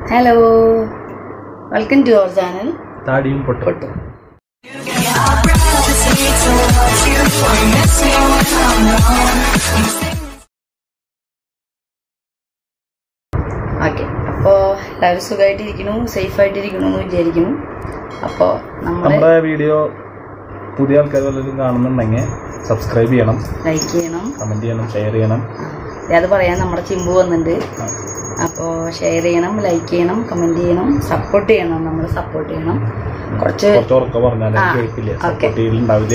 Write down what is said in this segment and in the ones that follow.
Hello welcome to our channel താടിയും പൊട്ടും പൊട്ടു ഓക്കെ അപ്പോൾ എല്ലാവരും സുഖമായിട്ടിരിക്കണു സേഫ് ആയിട്ടിരിക്കണു എന്ന് വിചാരിക്കുന്നു അപ്പോൾ നമ്മൾ നമ്മുടെ വീഡിയോ പുതിയ ആൾക്കാർ വല്ലതും കാണുന്നുണ്ടെങ്കിൽ സബ്സ്ക്രൈബ് ചെയ്യണം ലൈക്ക് ചെയ്യണം കമന്റ് ചെയ്യണം ഷെയർ ചെയ്യണം ദേ അത് പറയാൻ നമ്മുടെ ചിമ്പു വന്നിട്ടുണ്ട് ആ. അപ്പോൾ ഷെയർ ചെയ്യണം ലൈക്ക് ചെയ്യണം കമന്റ് ചെയ്യണം സപ്പോർട്ട് ചെയ്യണം നമ്മൾ സപ്പോർട്ട് ചെയ്യണം കുറച്ച് കുറച്ച് ഉറക്കം പറഞ്ഞാൽ ആ, കേൾക്കില്ല ഓക്കേ. സപ്പോർട്ട് ചെയ്യലുണ്ടാവില്ല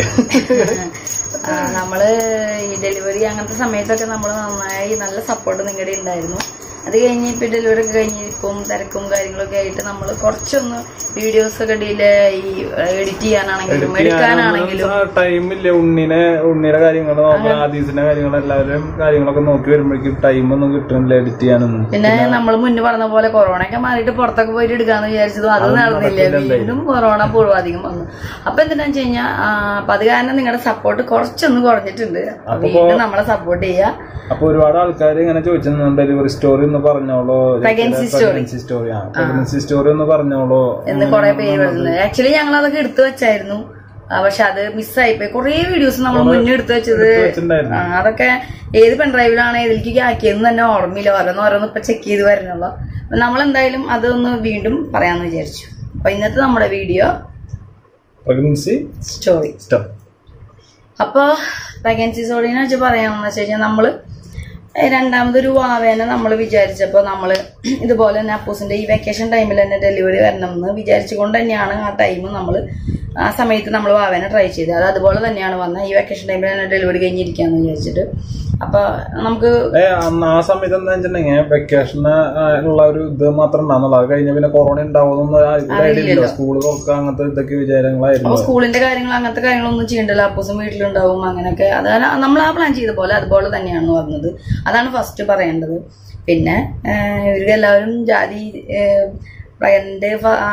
ആ, നമ്മള് ഈ ഡെലിവറി അങ്ങനത്തെ സമയത്തൊക്കെ നമ്മൾ നന്നായി നല്ല സപ്പോർട്ട് നിങ്ങളുടെ ഉണ്ടായിരുന്നു അത് കഴിഞ്ഞ് ഇപ്പൊ ഡെലിവറി ഒക്കെ കഴിഞ്ഞ് ഇപ്പം തിരക്കും കാര്യങ്ങളൊക്കെ ആയിട്ട് നമ്മൾ കുറച്ചൊന്ന് വീഡിയോസ് ഒക്കെ ഡിലേ ഈ എഡിറ്റ് ചെയ്യാനാണെങ്കിലും എടുക്കാനാണെങ്കിലും ടൈമില്ല ഉണ്ണിനെ ഉണ്ണിയുടെ കാര്യങ്ങൾ ആദീസിന്റെ കാര്യങ്ങൾ എല്ലാവരും കാര്യങ്ങളൊക്കെ നോക്കി വരുമ്പോഴേക്കും ടൈമൊന്നും കിട്ടുന്നില്ല എഡിറ്റ് ചെയ്യാനൊന്നും പിന്നെ നമ്മൾ മുന്നേ പറഞ്ഞ പോലെ കൊറോണയൊക്കെ മാറിയിട്ട് പുറത്തൊക്കെ പോയിട്ട് എടുക്കാന്ന് വിചാരിച്ചതും അത് നടന്നില്ല വീണ്ടും കൊറോണ പൂർവാധികം വന്നു അപ്പൊ എന്താണെന്ന് വെച്ച് കഴിഞ്ഞാൽ അപ്പൊ അത് കാരണം നിങ്ങളുടെ സപ്പോർട്ട് കുറച്ചൊന്ന് കുറഞ്ഞിട്ടുണ്ട് അപ്പൊ വീണ്ടും നമ്മളെ സപ്പോർട്ട് ചെയ്യുക അപ്പൊ ഒരുപാട് ആൾക്കാർ ഇങ്ങനെ ചോദിച്ചിരുന്നു ഡെലിവറി സ്റ്റോറി ഒന്ന് പറഞ്ഞോളൂ Pregnancy story. പ്രഗ്നൻസി സ്റ്റോറി ആ പ്രഗ്നൻസി സ്റ്റോറി ഒന്ന് പറഞ്ഞോളൂ എന്ന് കുറെ പേര് വരുന്നത് ആക്ച്വലി ഞങ്ങൾ അതൊക്കെ എടുത്തു വെച്ചായിരുന്നു ആ, പക്ഷെ അത് മിസ്സായിപ്പോയി കുറെ വീഡിയോസ് നമ്മൾ മുന്നേ എടുത്തു വെച്ചത് വെച്ചിട്ടുണ്ടായിരുന്നു ആ, അതൊക്കെ ഏത് പെൺഡ്രൈവിലാണ് ഏതിലേക്ക് ആക്കിയതെന്ന് തന്നെ ഓർമ്മയില്ല ഓരോന്ന് ഓരോന്ന് ഇപ്പൊ ചെക്ക് ചെയ്ത് വരണല്ലോ അപ്പൊ നമ്മൾ എന്തായാലും അതൊന്ന് വീണ്ടും പറയാന്ന് വിചാരിച്ചു അപ്പൊ ഇന്നത്തെ നമ്മുടെ വീഡിയോ പ്രഗ്നൻസി സ്റ്റോറി സ്റ്റോറി അപ്പൊ പ്രഗ്നൻസി സ്റ്റോറിനെ വെച്ച് പറയാമെന്ന് വെച്ച് കഴിഞ്ഞാൽ നമ്മള് രണ്ടാമതൊരു വാവേനെ നമ്മൾ വിചാരിച്ചപ്പോൾ നമ്മൾ ഇതുപോലെ തന്നെ അപ്പൂസിന്റെ ഈ വെക്കേഷൻ ടൈമിൽ തന്നെ ഡെലിവറി വരണം എന്ന് വിചാരിച്ചുകൊണ്ട് തന്നെയാണ് ആ ടൈം നമ്മൾ ആ സമയത്ത് നമ്മൾ വാവേനെ ട്രൈ ചെയ്തത് അത് അതുപോലെ തന്നെയാണ് വന്നത് ഈ വെക്കേഷൻ ടൈമിൽ തന്നെ ഡെലിവറി കഴിഞ്ഞിരിക്കാന്ന് വിചാരിച്ചിട്ട് അപ്പൊ നമുക്ക് ഏ അന്ന് ആ സമയത്ത് എന്താ വെച്ചിട്ടുണ്ടെങ്കിൽ വെക്കേഷന് ഉള്ള ഒരു ഇത് മാത്രം ഉണ്ടാകുന്നുള്ളൂ അത് കഴിഞ്ഞ പിന്നെ കൊറോണ ഉണ്ടാവുന്ന ഐഡിയ സ്കൂൾ തുറക്കുക അങ്ങനത്തെ ഇതൊക്കെ വിചാരങ്ങളായിരുന്നു സ്കൂളിന്റെ കാര്യങ്ങൾ അങ്ങനത്തെ കാര്യങ്ങളൊന്നും ചെയ്യണ്ടല്ലോ അപ്പൂസും വീട്ടിലുണ്ടാവും അങ്ങനെയൊക്കെ അത് നമ്മൾ ആ പ്ലാൻ ചെയ്ത പോലെ അതുപോലെ തന്നെയാണ് വന്നത് അതാണ് ഫസ്റ്റ് പറയേണ്ടത് പിന്നെ ഇവർക്ക് എല്ലാവരും ജാതി പ്രഗ്നന്റ്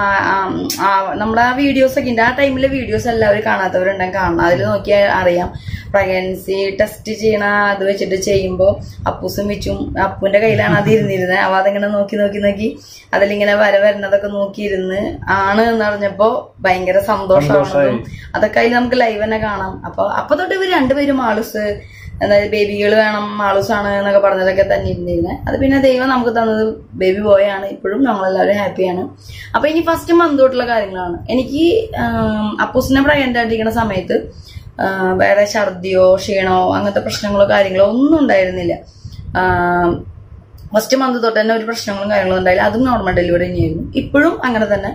നമ്മുടെ ആ വീഡിയോസ് ഒക്കെ ഉണ്ട് ആ ടൈമിലെ വീഡിയോസ് എല്ലാവരും കാണാത്തവരുണ്ടെങ്കിൽ കാണണം അതിൽ നോക്കിയാൽ അറിയാം പ്രഗ്നൻസി ടെസ്റ്റ് ചെയ്യണ അത് വെച്ചിട്ട് ചെയ്യുമ്പോൾ അപ്പൂസും വെച്ചും അപ്പൂന്റെ കയ്യിലാണ് അത് ഇരുന്നിരുന്നത് അവ അതിങ്ങനെ നോക്കി നോക്കി നോക്കി അതിലിങ്ങനെ വര വരുന്നതൊക്കെ നോക്കിയിരുന്ന് ആണ് എന്ന് പറഞ്ഞപ്പോ ഭയങ്കര സന്തോഷമാണെന്നും അതൊക്കെ അതിൽ നമുക്ക് ലൈവ് തന്നെ കാണാം അപ്പൊ അപ്പൊ തൊട്ട് ഇവർ രണ്ടുപേരും ആളുസ് അതായത് ബേബികൾ വേണം ആളുസാണ് എന്നൊക്കെ പറഞ്ഞതൊക്കെ തന്നെ ഇരുന്നിരുന്നത് അത് പിന്നെ ദൈവം നമുക്ക് തന്നത് ബേബി ബോയ് ആണ് ഇപ്പോഴും നമ്മളെല്ലാവരും ഹാപ്പിയാണ് അപ്പൊ ഇനി ഫസ്റ്റ് മന്ത് തൊട്ടുള്ള കാര്യങ്ങളാണ് എനിക്ക് ആം, അപ്പൂസിനെ പ്രഗ്നന്റ് ആയിട്ടിരിക്കുന്ന സമയത്ത് ആ, വേറെ ഛർദിയോ ക്ഷീണോ അങ്ങനത്തെ പ്രശ്നങ്ങളോ കാര്യങ്ങളോ ഒന്നും ഉണ്ടായിരുന്നില്ല ഫസ്റ്റ് മന്ത് തൊട്ട് തന്നെ ഒരു പ്രശ്നങ്ങളും കാര്യങ്ങളും ഉണ്ടായില്ല അതും നോർമൽ ഡെലിവറി തന്നെയായിരുന്നു ഇപ്പോഴും അങ്ങനെ തന്നെ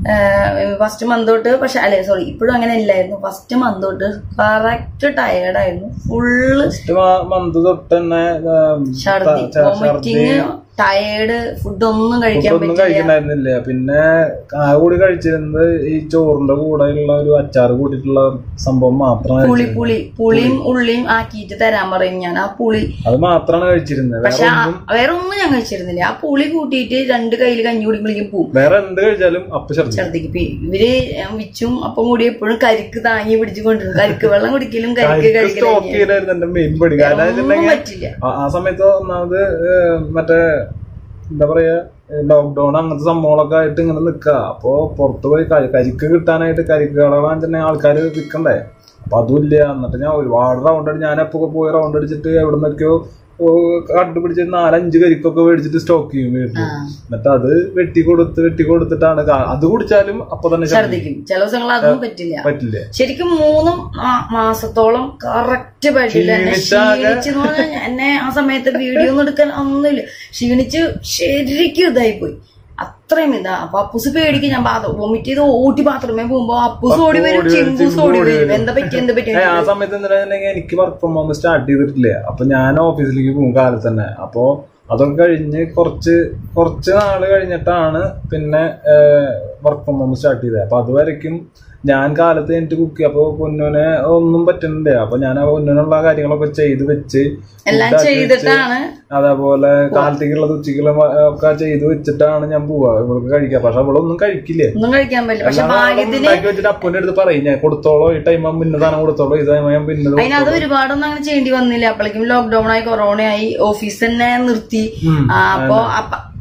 ഫസ്റ്റ് മന്ത് തൊട്ട് പക്ഷെ അല്ലെ സോറി ഇപ്പോഴും അങ്ങനെ ഇല്ലായിരുന്നു ഫസ്റ്റ് മന്ത് തൊട്ട് കറക്റ്റ് ടയേർഡായിരുന്നു ഫുള്ള് ഫസ്റ്റ് മന്ത് തൊട്ട് തന്നെ ആ, ഛർദി ഛ- വോമിറ്റിങ് ടയേർഡ് ഫുഡ് ഒന്നും കഴിക്കാൻ ഒന്നും കഴിക്കണ്ടായിരുന്നില്ല പിന്നെ ആ കൂടി കഴിച്ചിരുന്നത് ഈ ചോറിന്റെ കൂടെയുള്ള ഒരു അച്ചാർ കൂട്ടിയിട്ടുള്ള സംഭവം മാത്രമാണ് പുളി പുളി പുളിയും ഉള്ളിയും ആക്കിയിട്ട് തരാൻ പറയും ഞാൻ ആ പുളി അത് മാത്രമാണ് കഴിച്ചിരുന്നത് പക്ഷെ ആ- വേറെ ഒന്നും ഞാൻ കഴിച്ചിരുന്നില്ല ആ പുളി കൂട്ടിയിട്ട് രണ്ട് കയ്യിൽ കഞ്ഞി കുടിക്കുമ്പോഴേക്കും പോവും വേറെ എന്ത് കഴിച്ചാലും അപ്പൊ ഛർദി ഛർദിക്ക് ഇപ്പൊ ഇവര് വിച്ചും അപ്പം കൂടി എപ്പോഴും കരിക്ക് താങ്ങി പിടിച്ചു കൊണ്ടിരുന്നു കരിക്ക് വെള്ളം കുടിക്കലും കരിക്ക് കഴിക്കലും സ്റ്റോക്ക് ചെയ്തായിരുന്നു എന്റെ മെയിൻ പടി കാരണം ഒന്നും വെച്ചിട്ടുണ്ടെങ്കിൽ പറ്റില്ല ആ- ആ സമയത്ത് ഒന്നാമത് ഏഹ്, മറ്റേ എന്താ പറയാ ലോക്ക്ഡൌൺ അങ്ങനത്തെ സംഭവങ്ങളൊക്കെ ആയിട്ട് ഇങ്ങനെ നിക്കുക അപ്പോ പുറത്ത് പോയി കരി- കരിക്ക് കിട്ടാനായിട്ട് കരിക്ക് കടകളാൻ ആൾക്കാർ വിൽക്കണ്ടേ അപ്പൊ അതുമില്ല എന്നിട്ട് ഞാൻ ഒരുപാട് റൗണ്ട് അടിച്ച് ഞാൻ എപ്പോ പോയി റൗണ്ട് അടിച്ചിട്ട് എവിടെ നിന്നൊക്കെയോ കണ്ടുപിടിച്ച് നാലഞ്ച് കരിക്കൊക്കെ മേടിച്ചിട്ട് സ്റ്റോക്ക് ചെയ്യും വീട്ടിൽ ആ. എന്നിട്ട് അത് വെട്ടി കൊടുത്ത് വെട്ടി കൊടുത്തിട്ടാണ് കാ- അത് കുടിച്ചാലും അപ്പൊ തന്നെ ഛർദ്ദി ഛർദിക്കും ചില ദിവസങ്ങൾ അതൊന്നും പറ്റില്ല പറ്റില്ല ശരിക്കും മൂന്നും മാ- മാസത്തോളം കറക്റ്റ് പറ്റില്ല എന്നെ ക്ഷീണിച്ചാകെ- ക്ഷീണിച്ചെന്ന് പറഞ്ഞാൽ എന്നെ ആ സമയത്ത് വീഡിയോ ഒന്നും എടുക്കാൻ ഒന്നുമില്ല ക്ഷീണിച്ച് ശരിക്കും ഇതായി പോയി അത്രയും ഇതാ അപ്പൊ അപ്പൂസ് പേടിക്കും ഞാൻ വോമിറ്റ് ചെയ്ത് ഓട്ടി ബാത്റൂമേ പോകുമ്പോ അപ്പൂസ് ഓടി വരും ചിമ്പൂസ് ഓടി വരും എന്താ പറ്റി എന്താ പറ്റി ഏ, ആ സമയത്ത് എന്താണെന്നുണ്ടെങ്കിൽ എനിക്ക് വർക്ക് ഫ്രം ഹോം സ്റ്റാർട്ട് ചെയ്തിട്ടില്ല അപ്പൊ ഞാൻ ഓഫീസിലേക്ക് പോകും കാലത്ത് തന്നെ അപ്പോ അതൊക്കെ കഴിഞ്ഞ് കുറച്ച് കുറച്ച് നാള് കഴിഞ്ഞിട്ടാണ് പിന്നെ വർക്ക് ഫ്രം ഹോം സ്റ്റാർട്ട് ചെയ്തത് അപ്പൊ അതുവരയ്ക്കും ഞാൻ കാലത്ത് എനിക്ക് കുക്ക് ചെയ്യും അപ്പൊ പൊന്നുനെ ഒന്നും പറ്റുന്നില്ല അപ്പൊ ഞാൻ ആ പൊന്നിനുള്ള കാര്യങ്ങളൊക്കെ ചെയ്ത് വെച്ച് എല്ലാം food ആക്കി വെച്ച് ചെയ്തിട്ടാണ് അതേപോലെ കാലത്തേക്കുള്ളത് ഉച്ചക്കുള്ള ഒക്കെ ചെയ്ത് വെച്ചിട്ടാണ് ഞാൻ പോവാ ഇവൾക്ക് കഴിക്കുക പക്ഷെ അവളൊന്നും കഴിക്കില്ലേ ഒന്നും കഴിക്കാൻ പറ്റില്ല പക്ഷെ എല്ലാം ഭാഗ്യത്തിന് ഉണ്ടാക്കി വെച്ചിട്ട് അപ്പന്റെ അടുത്ത് പറയും ഞാൻ കൊടുത്തോളോ ഈ ടൈം ആകുമ്പോൾ ഇന്നതാണ് കൊടുത്തോളോ ഈ ടൈം ആകുമ്പോൾ ഇന്നത് അതിനകത്ത് ഒരുപാടൊന്നും അങ്ങനെ ചെയ്യേണ്ടി വന്നില്ല അപ്പോഴേക്കും ലോക്ക്ഡൌൺ ആയി കൊറോണ ആയി ഓഫീസ് തന്നെ നിർത്തി ഉം. ആ, അപ്പൊ അപ്പ-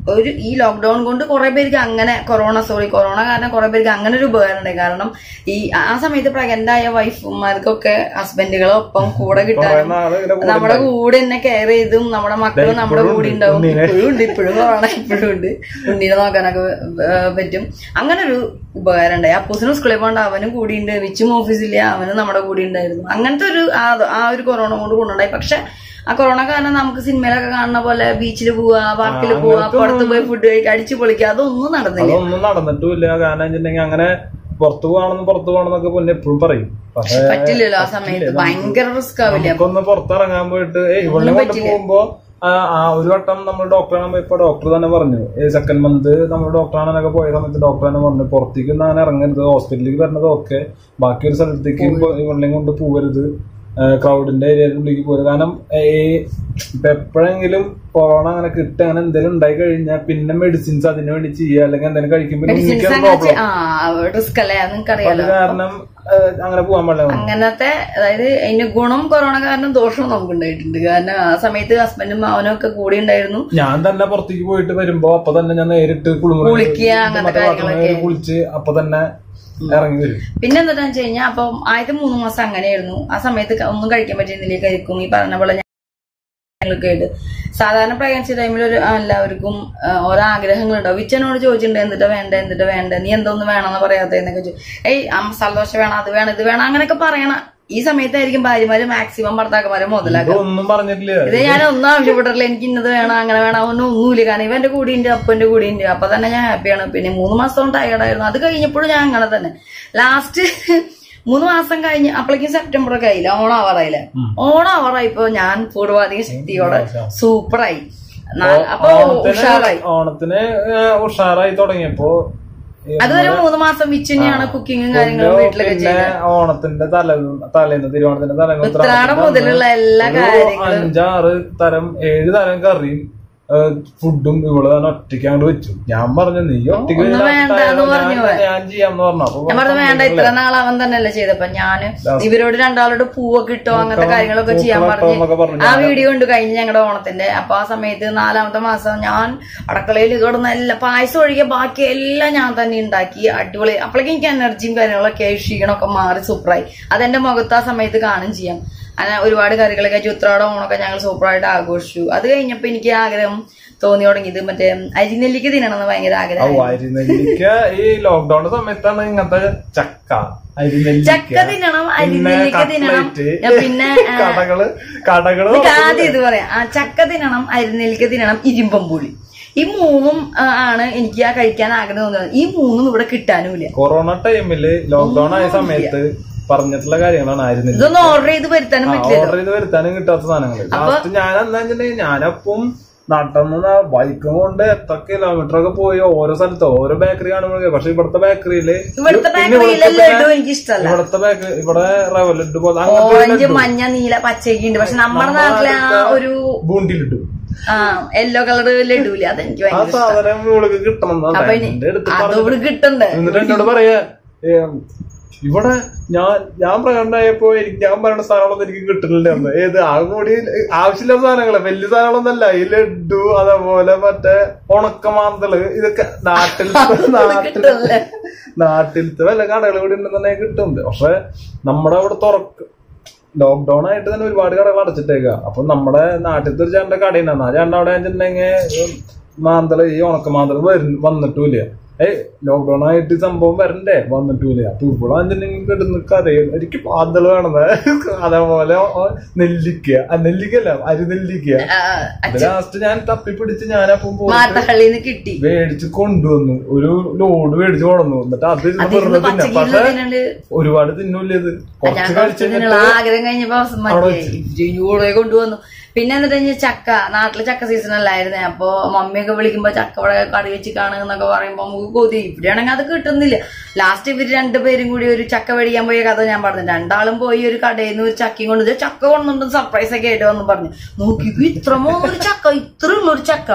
ഒരു ഈ ലോക്ക്ഡൌൺ കൊണ്ട് കുറെ പേർക്ക് അങ്ങനെ കൊറോണ സോറി കൊറോണ കാരണം കുറെ പേർക്ക് അങ്ങനെ ഒരു ഉപകാരം ഉണ്ട് കാരണം ഈ ആ സമയത്ത് പ്രഗ്നന്റ് ആയ വൈഫുമാർക്കൊക്കെ ഹസ്ബൻഡുകളൊപ്പം കൂടെ കുറെ കിട്ടാനും നാള് ഇങ്ങനെ കൂടെ നമ്മുടെ കൂടെ തന്നെ കെയർ ചെയ്തും നമ്മുടെ മക്കളും നമ്മുടെ ഇപ്പോഴും കൂടെ ഉണ്ട്. ഉണ്ടാവും ഉണ്ണീനെ. ഇപ്പോഴും ഉണ്ട് ഇപ്പോഴും കൊറോണ ഇപ്പോഴും ഉണ്ട് ഉണ്ണീനെ നോക്കാനൊക്കെ ഏഹ്, പറ്റും അങ്ങനെ ഒരു ഉപകാരം ഉണ്ടായി അപ്പൂസിനും സ്കൂളിൽ പോകണ്ട അവനും കൂടിയുണ്ട് വിച്ചും ഓഫീസില്ല അവനും നമ്മുടെ കൂടെ ഉണ്ടായിരുന്നു അങ്ങനത്തെ ഒരു ആ- ആ ഒരു കൊറോണ കൊണ്ട് കൊണ്ടുണ്ടായി പക്ഷെ ആ കൊറോണ കാരണം നമുക്ക് സിനിമയിലൊക്കെ കാണുന്ന പോലെ ബീച്ചിൽ പോവാ പാർക്കിൽ ആ, പോവാ അങ്ങനത്തെ പുറത്ത് പോയി ഫുഡ് കഴിക്കുക അടിച്ചു പൊളിക്കുക അതൊന്നും നടന്നില്ല അതൊന്നും നടന്നിട്ടുമില്ല കാരണം വെച്ചിട്ടുണ്ടെങ്കിൽ അങ്ങനെ പുറത്തു പോകണമെന്ന് പുറത്തു പോകണമെന്നൊക്കെ പിന്നെ എപ്പോഴും പറയും പക്ഷെ പറ്റില്ലല്ലോ ആ സമയത്ത് ഭയങ്കര റിസ്ക് ആവില്ല നമുക്കൊന്ന് പുറത്തിറങ്ങാൻ പോയിട്ട് ഏയ് ഇവളെ കൊണ്ട് പോകുമ്പോ ആ ആ ഒരു വട്ടം നമ്മൾ ഡോക്ടറാണ് ഇപ്പൊ ഡോക്ടർ തന്നെ പറഞ്ഞു സെക്കൻഡ് മന്ത് നമ്മൾ ഡോക്ടറാണെന്നൊക്കെ പോയ സമയത്ത് ഡോക്ടർ തന്നെ പറഞ്ഞു പുറത്തേക്ക് ഒന്നും അങ്ങനെ ഇറങ്ങരുത് ഹോസ്പിറ്റലിലേക്ക് വരുന്നത് ഓക്കെ ബാക്കി ഒരു സ്ഥലത്തേക്ക് ഇവളെയും കൊണ്ട് പോകരുത് ക്രൗഡിന്റെ ഏരിയയിലേക്ക് പോകരുത് കാരണം ഈ ഇപ്പൊ എപ്പോഴെങ്കിലും കൊറോണ അങ്ങനെ കിട്ടുക അങ്ങനെ എന്തെങ്കിലും ഉണ്ടായി കഴിഞ്ഞാൽ പിന്നെ മെഡിസിൻസ് അതിന് വേണ്ടി ചെയ്യുക അല്ലെങ്കിൽ എന്തെങ്കിലും കഴിക്കുമ്പോൾ മെഡിസിൻസ് എനിക്ക് അങ്ങനെ പ്രോബ്ലം ചെ- ആ റിസ്ക് അല്ലേ നിങ്ങൾക്ക് അത് അറിയാലോ കാരണം ഏഹ്, അങ്ങനെ പോകാൻ പാടില്ല അങ്ങനത്തെ അതായത് അതിന്റെ ഗുണം കൊറോണ കാരണം ദോഷവും നമുക്ക് ഉണ്ടായിട്ടുണ്ട് കാരണം ആ സമയത്ത് ഹസ്ബൻഡും അവനും ഒക്കെ കൂടി ഉണ്ടായിരുന്നു ഞാൻ തന്നെ പുറത്തേക്ക് പോയിട്ട് വരുമ്പോ അപ്പൊ തന്നെ ഞാൻ നേരിട്ട് കുളിമുറി കുളിക്കുക, അങ്ങനത്തെ മറ്റേ bathroom കാര്യങ്ങളൊക്കെ. കയറി കുളിച്ച് അപ്പൊ തന്നെ ഇറങ്ങി വരും പിന്നെ എന്താണെന്ന് വെച്ച് കഴിഞ്ഞാൽ അപ്പം ആദ്യത്തെ മൂന്ന് മാസം അങ്ങനെയായിരുന്നു ആ സമയത്ത് ക- ഒന്നും കഴിക്കാൻ പറ്റുന്നില്ല കരിക്കും ഈ പറഞ്ഞ പോലെ ഞങ്ങൾക്ക് ആയിട്ട് സാധാരണ പ്രഗ്നൻസി ടൈമിൽ ഒരു എല്ലാവർക്കും ആ, ഓരോ ആഗ്രഹങ്ങളുണ്ടാവും വിച്ചനോട് ചോദിച്ചിട്ടുണ്ട് എന്നിട്ട് വേണ്ട എന്നിട്ട് വേണ്ട നീ എന്തോന്ന് വേണമെന്ന് പറയാത്തതെന്നൊക്കെ ചോദിച്ചു ഏയ് ആ മസാല ദോശ വേണം അത് വേണം ഇത് വേണം അങ്ങനെയൊക്കെ പറയണ ഈ സമയത്തായിരിക്കും ഭാര്യമാര് മാക്സിമം ഭർത്താക്കന്മാരെ മുതലാക്കുക ഒന്നും പറഞ്ഞിട്ടില്ല ഇത് ഞാൻ ഒന്നും ആവശ്യപ്പെട്ടിട്ടില്ല എനിക്ക് ഇന്നത് വേണം അങ്ങനെ വേണം ഒന്നും ഒന്നുമില്ല കാരണം ഇവന്റെ കൂടി ഉണ്ട് അപ്പന്റെ കൂടി ഉണ്ട് അപ്പൊ തന്നെ ഞാൻ ഹാപ്പിയാണ് പിന്നെ മൂന്ന് മാസം ടയർഡായിരുന്നു അത് കഴിഞ്ഞപ്പോഴും ഞാൻ അങ്ങനെ തന്നെ ലാസ്റ്റ് മൂന്ന് മാസം കഴിഞ്ഞ് അപ്പോഴേക്കും സെപ്റ്റംബർ ഒക്കെ ആയില്ല ഓണം ആവാറായില്ല ഓണം ആവാറായിപ്പോ ഞാൻ പൂർവാധിക ശക്തിയോടെ സൂപ്പറായി നാ- അപ്പൊ ഉഷാറായി ഓണത്തിന് ഏഹ്, ഉഷാറായി തുടങ്ങിയപ്പോ ഈ അതുവരെ മൂന്ന് മാസം വിച്ചുന്നെയാണ് കുക്കിങ്ങും കാര്യങ്ങളും വീട്ടിലൊക്കെ പിന്നെ ഓണത്തിന്റെ തലേന്ന് തലേന്ന് തിരുവോണത്തിന്റെ തലേന്ന് ഉത്രാടം മുതലുള്ള എല്ലാ ഒരു കാര്യങ്ങളും അഞ്ചാറ് തരം ഏഴ് തരം കറിയും ഏഹ്, ഫുഡും ഇവള് തന്നെ ഒറ്റയ്ക്ക് അങ്ങോട്ട് വെച്ചു ഞാൻ പറഞ്ഞു നീ ഒറ്റയ്ക്ക് ഒന്നും ഇതിനകത്ത് വേണ്ട എന്ന് ഞാൻ- പറഞ്ഞു ഞാൻ ചെയ്യാന്ന് പറഞ്ഞു അപ്പൊ ഞാൻ പറഞ്ഞു വേണ്ട ഇത്ര നാൾ അവൻ തന്നെയല്ലേ ചെയ്തപ്പോ ഞാന് ഇവരോട് രണ്ടാളോട് പൂവൊക്കെ ഇട്ടോ അങ്ങനത്തെ കാര്യങ്ങളൊക്കെ ചെയ്യാൻ പൂക്കളൊക്കെ എന്നൊക്കെ പറഞ്ഞു പറഞ്ഞു. ആ വീഡിയോ ഉണ്ട് കഴിഞ്ഞ ഞങ്ങളുടെ ഓണത്തിന്റെ അപ്പൊ ആ സമയത്ത് നാലാമത്തെ മാസം ഞാൻ അടുക്കളയിൽ കിടന്ന എല്ലാ പായസം ഒഴികെ ബാക്കി എല്ലാം ഞാൻ തന്നെ ഉണ്ടാക്കി അടിപൊളി അപ്പോഴേക്കും എനിക്ക് എനർജിയും കാര്യങ്ങളൊക്കെ ആയി ക്ഷീണമൊക്കെ മാറി സൂപ്പറായി അതെന്റെ മുഖത്ത് ആ സമയത്ത് കാണും ചെയ്യാം അങ്ങനെ ഒരുപാട് കറികളൊക്കെ വെച്ച് ഉത്രാടം ഓണമൊക്കെ ഞങ്ങൾ സൂപ്പറായിട്ട് ആഘോഷിച്ചു അത് കഴിഞ്ഞപ്പോ എനിക്ക് ആഗ്രഹം തോന്നി തുടങ്ങിയത് മറ്റേ അരിനെല്ലിക്ക് തിന്നണമെന്ന് ഭയങ്കര ഓ ആഗ്രഹം അരിനെല്ലിക്ക ഈ ലോക്ക്ഡൌൺ സമയത്താണ് ഇങ്ങനത്തെ ചക്ക അരിനെല്ലിക്ക ചക്ക തിന്നണം പിന്നെ അരിനെല്ലിക്ക തിന്നണം കട്ട്ലേറ്റ് പിന്നെ ആ, കടകള് കടകള് ഇതൊക്കെ ആദ്യം ഇത് പറയാം ആ ചക്ക തിന്നണം അരിനെല്ലിക്ക തിന്നണം ഇരുമ്പമ്പുളി ഈ മൂന്നും ആ, ആണ് എനിക്ക് ആ കഴിക്കാൻ ആഗ്രഹം തോന്നുന്നത് ഈ മൂന്നും ഇവിടെ കിട്ടാനുമില്ല കൊറോണ ടൈമില് ലോക്ക്ഡൌൺ ആയ സമയത്ത് പറഞ്ഞിട്ടുള്ള കാര്യങ്ങളാണ് അരിനെല്ലിക്ക ഇതൊന്നും ഓർഡർ ചെയ്ത് വരുത്താനും പറ്റില്ല ഓർഡർ ചെയ്ത് വരുത്താനും കിട്ടാത്ത സാധനങ്ങൾ ലാസ്റ്റ് ഞാൻ എന്താ വെച്ചിട്ടുണ്ടെങ്കിൽ ഞാനപ്പം നടന്ന് ബൈക്കും കൊണ്ട് എത്ര കിലോമീറ്റർ ഒക്കെ പോയി ഓരോ സ്ഥലത്ത് ഓരോ ബേക്കറി കാണുമ്പോഴേ പക്ഷെ ഇവിടുത്തെ ബേക്കറിയില് ഇവിടുത്തെ പിന്നെ ബേക്കറിയിലെ ഇവിടുത്തെ ലഡു എനിക്ക് ഇഷ്ടമല്ല ഇവിടുത്തെ ബേക്കറി ഇവിടെ റവ ലഡു പോലെ അങ്ങനത്തെ ഓറഞ്ച് മഞ്ഞ നീല പച്ചയൊക്കെ ഉണ്ട് പക്ഷെ നമ്മുടെ നാട്ടിലെ ആ ഒരു ബൂണ്ടി ലഡു ആ യെല്ലോ കളർ ലഡുവില്ല അതെനിക്ക് ആ ഭയങ്കര സാധനം ഇവൾക്ക് കിട്ടണം എന്നാ അപ്പൊ ഇനി എന്റെ അടുത്ത് അത് ഇവിടെ കിട്ടണ്ടേ എന്നിട്ട് എന്നോട് പറയാ ഏ, ഇവിടെ ഞാൻ ഞാൻ പ്രകടനായപ്പോ എനിക്ക് ഞാൻ പറയുന്ന സാധനങ്ങളൊന്നും എനിക്ക് കിട്ടുന്നില്ല എന്ന് ഏത് ആ കൂടി ആവശ്യമില്ലാത്ത സാധനങ്ങള് വലിയ സാധനങ്ങളൊന്നല്ല ഈ ലഡു അതേപോലെ മറ്റേ ഉണക്കമാന്തള് ഇതൊക്കെ നാട്ടിൽ നാട്ടിൽ കിട്ടുമല്ലേ? നാട്ടിലത്തെ വല്ല കടകൾ കൂടി ഉണ്ടെന്നുണ്ടെങ്കിൽ കിട്ടുന്നുണ്ട് പക്ഷെ നമ്മുടെ അവിടെ തുറക്ക ലോക്ക്ഡൌൺ ആയിട്ട് തന്നെ ഒരുപാട് കടകൾ അടച്ചിട്ടേക്ക അപ്പൊ നമ്മുടെ നാട്ടിലത്തെ ഒരു ചേട്ടന്റെ കടയുണ്ടായിരുന്നു ആ ചേട്ടൻ അവിടെ വെച്ചിട്ടുണ്ടെങ്കിൽ മാന്തള് ഈ ഉണക്ക മാന്തള് വരും വന്നിട്ടുമില്ല ഏയ് ലോക്ക്ഡൌൺ ആയിട്ട് ഈ സംഭവം വരണ്ടേ വന്നിട്ടുമില്ല അപ്പൊ ഇവിടെ വെച്ചിട്ടുണ്ടെങ്കിൽ കിടന്ന് കരയും എനിക്ക് മാന്തള് വേണമെന്ന് അതേപോലെ ഓ- നെല്ലിക്ക ആ നെല്ലിക്കല്ല അരി നെല്ലിക്ക ലാസ്റ്റ് ഞാൻ തപ്പിപ്പിടിച്ച് ഞാനപ്പം പോയിട്ട് മാത്തഹള്ളിന്ന് കിട്ടി മേടിച്ച് കൊണ്ടുവന്നു ഒരു ലോഡ് മേടിച്ച് കൊണ്ടുവന്നു എന്നിട്ട് അത് ഇരുന്ന് അതിരുന്ന് വെറുതെ തിന്നാം പച്ചക്കിരുന്ന് പക്ഷെ തിന്നണ്ട് ഒരുപാട് തിന്നൂല ഇത് കുറച്ച് ഞാൻ കഴിച്ച് കുറച്ച് ആഗ്രഹം കഴിഞ്ഞപ്പോ മറ്റേ ജൂടെ കൊണ്ടുവന്നു പിന്നെ എന്നിട്ട് കഴിഞ്ഞ ചക്ക നാട്ടില് ചക്ക സീസൺ അല്ലായിരുന്നേ അപ്പൊ മമ്മിയൊക്കെ വിളിക്കുമ്പോ ചക്ക ഇവിടെ കറി വെച്ച് കാണുന്നൊക്കെ പറയുമ്പോ നമുക്ക് കൊതി ഇവിടെയാണെങ്കിൽ അത് കിട്ടുന്നില്ല ലാസ്റ്റ് ഇവര് രണ്ടുപേരും കൂടി ഒരു ചക്ക മേടിക്കാൻ പോയ കഥ ഞാൻ പറഞ്ഞു രണ്ടാളും പോയി ഒരു കടയിൽ നിന്ന് ഒരു ചക്കയും കൊണ്ട് ചക്ക കൊണ്ടുണ്ട് സർപ്രൈസ് ഒക്കെ ആയിട്ട് വന്ന് പറഞ്ഞു നോക്കി ഇത്രമോ ഒരു ചക്ക ഇത്ര ഉള്ള ഒരു ചക്ക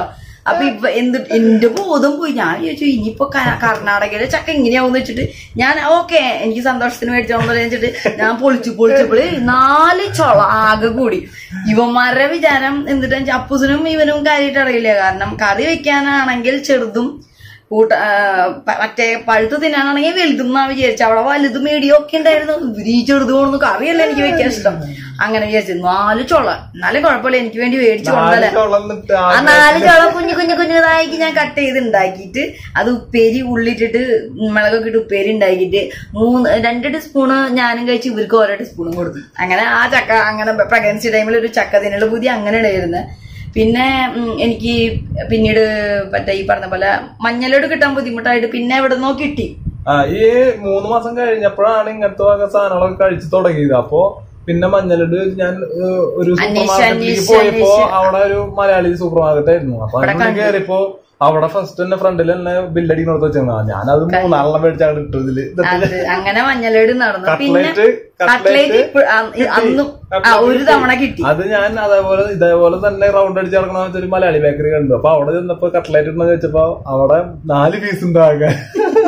അപ്പൊ ഇപ്പൊ എന്ത് എന്റെ ബോധം പോയി ഞാൻ ചോദിച്ചു ഇനിയിപ്പോ ക- കർണാടകയിലെ ചക്ക എങ്ങനെയാവും വെച്ചിട്ട് ഞാൻ ഓക്കെ എനിക്ക് സന്തോഷത്തിന് മേടിച്ചോന്ന് വെച്ചിട്ട് ഞാൻ പൊളിച്ചു പൊളിച്ചപ്പോള് നാല് ചൊള ആകെ കൂടി ഇവന്മാരുടെ വിചാരം എന്നിട്ട് അപ്പൂസിനും ഇവനും കാര്യമായിട്ട് അറിയില്ല കാരണം കറി വെക്കാനാണെങ്കിൽ ചെറുതും കൂട്ട ആ, പ- മറ്റേ പഴുത്ത് തിന്നാനാണെങ്കിൽ വലുതും എന്നാ വിചാരിച്ചു അവിടെ വലുതും മീഡിയം ഒക്കെ ഉണ്ടായിരുന്നു ഇവര് ഈ ചെറുത് കൊണ്ടു കറിയല്ല എനിക്ക് വെക്കാൻ ഇഷ്ടം അങ്ങനെ വിചാരിച്ചു നാല് ചൊള എന്നാലും കുഴപ്പമില്ല എനിക്ക് വേണ്ടി മേടിച്ചു കൊണ്ടല്ലേ ചുളന്നിട്ട് ആ നാല് ചോളം കുഞ്ഞു കുഞ്ഞു കുഞ്ഞുതാക്കി ഞാൻ കട്ട് ചെയ്ത് ഉണ്ടാക്കിയിട്ട് അത് ഉപ്പേരി ഉള്ളിട്ടിട്ട് മുളകൊക്കെ ഇട്ട് ഉപ്പേരി ഉണ്ടാക്കിയിട്ട് മൂന്ന് രണ്ട് ടീസ്പൂണ് ഞാനും കഴിച്ച് ഇവർക്ക് ഓരോ ടീസ്പൂണും കൊടുത്തു അങ്ങനെ ആ ചക്ക അങ്ങനെ പ്രഗ്നൻസി ടൈമിൽ ഒരു ചക്ക തിന്നുള്ള ബുദ്ധി അങ്ങനെ ഉണ്ടായിരുന്നത് പിന്നെ ഉം, എനിക്ക് പിന്നീട് മറ്റേ ഈ പറഞ്ഞ പോലെ മഞ്ഞളോട് കിട്ടാൻ ബുദ്ധിമുട്ടായിട്ട് പിന്നെ എവിടെ നിന്നോ കിട്ടി ആ ഈ മൂന്ന് മാസം കഴിഞ്ഞപ്പോഴാണ് ഇങ്ങനത്തെ വക സാധനങ്ങളൊക്കെ കഴിച്ചു തുടങ്ങിയത് അപ്പൊ പിന്നെ മഞ്ഞളിട് ഞാൻ ഏഹ്, ഒരു സൂപ്പർ അന്വേഷിച്ച് മാർക്കറ്റിലേക്ക് അന്വേഷിച്ച് പോയപ്പോ അവിടെ ഒരു മലയാളി സൂപ്പർ മാർക്കറ്റ് ആയിരുന്നു അപ്പൊ അതിനുള്ളിൽ കയറിയപ്പോ അവിടെ ഫസ്റ്റ് തന്നെ ഫ്രണ്ടിൽ തന്നെ ബില്ലടിക്കണോട്ട് വെച്ചാൽ ഞാനത് മൂന്നാളെണ്ണം മേടിച്ചാണ് ഇട്ടു ഇതില് അത് അങ്ങനെ മഞ്ഞളോട് നടന്നു പിന്നെ കട്ട്ലേറ്റ് കട്ട്ലേറ്റ് ഇപ്പ- ആ, അന്നും ആ, ഒരു തവണ കിട്ടി അത് ഞാൻ അതേപോലെ ഇതേപോലെ തന്നെ റൗണ്ട് അടിച്ച് നടക്കണ ഒരു മലയാളി ബേക്കറി കണ്ടു അപ്പൊ അവിടെ ചെന്നപ്പോ കട്ട്ലേറ്റ് ഉണ്ടെന്ന് വെച്ചപ്പോ അവിടെ നാല് പീസ് ഉണ്ടാകാൻ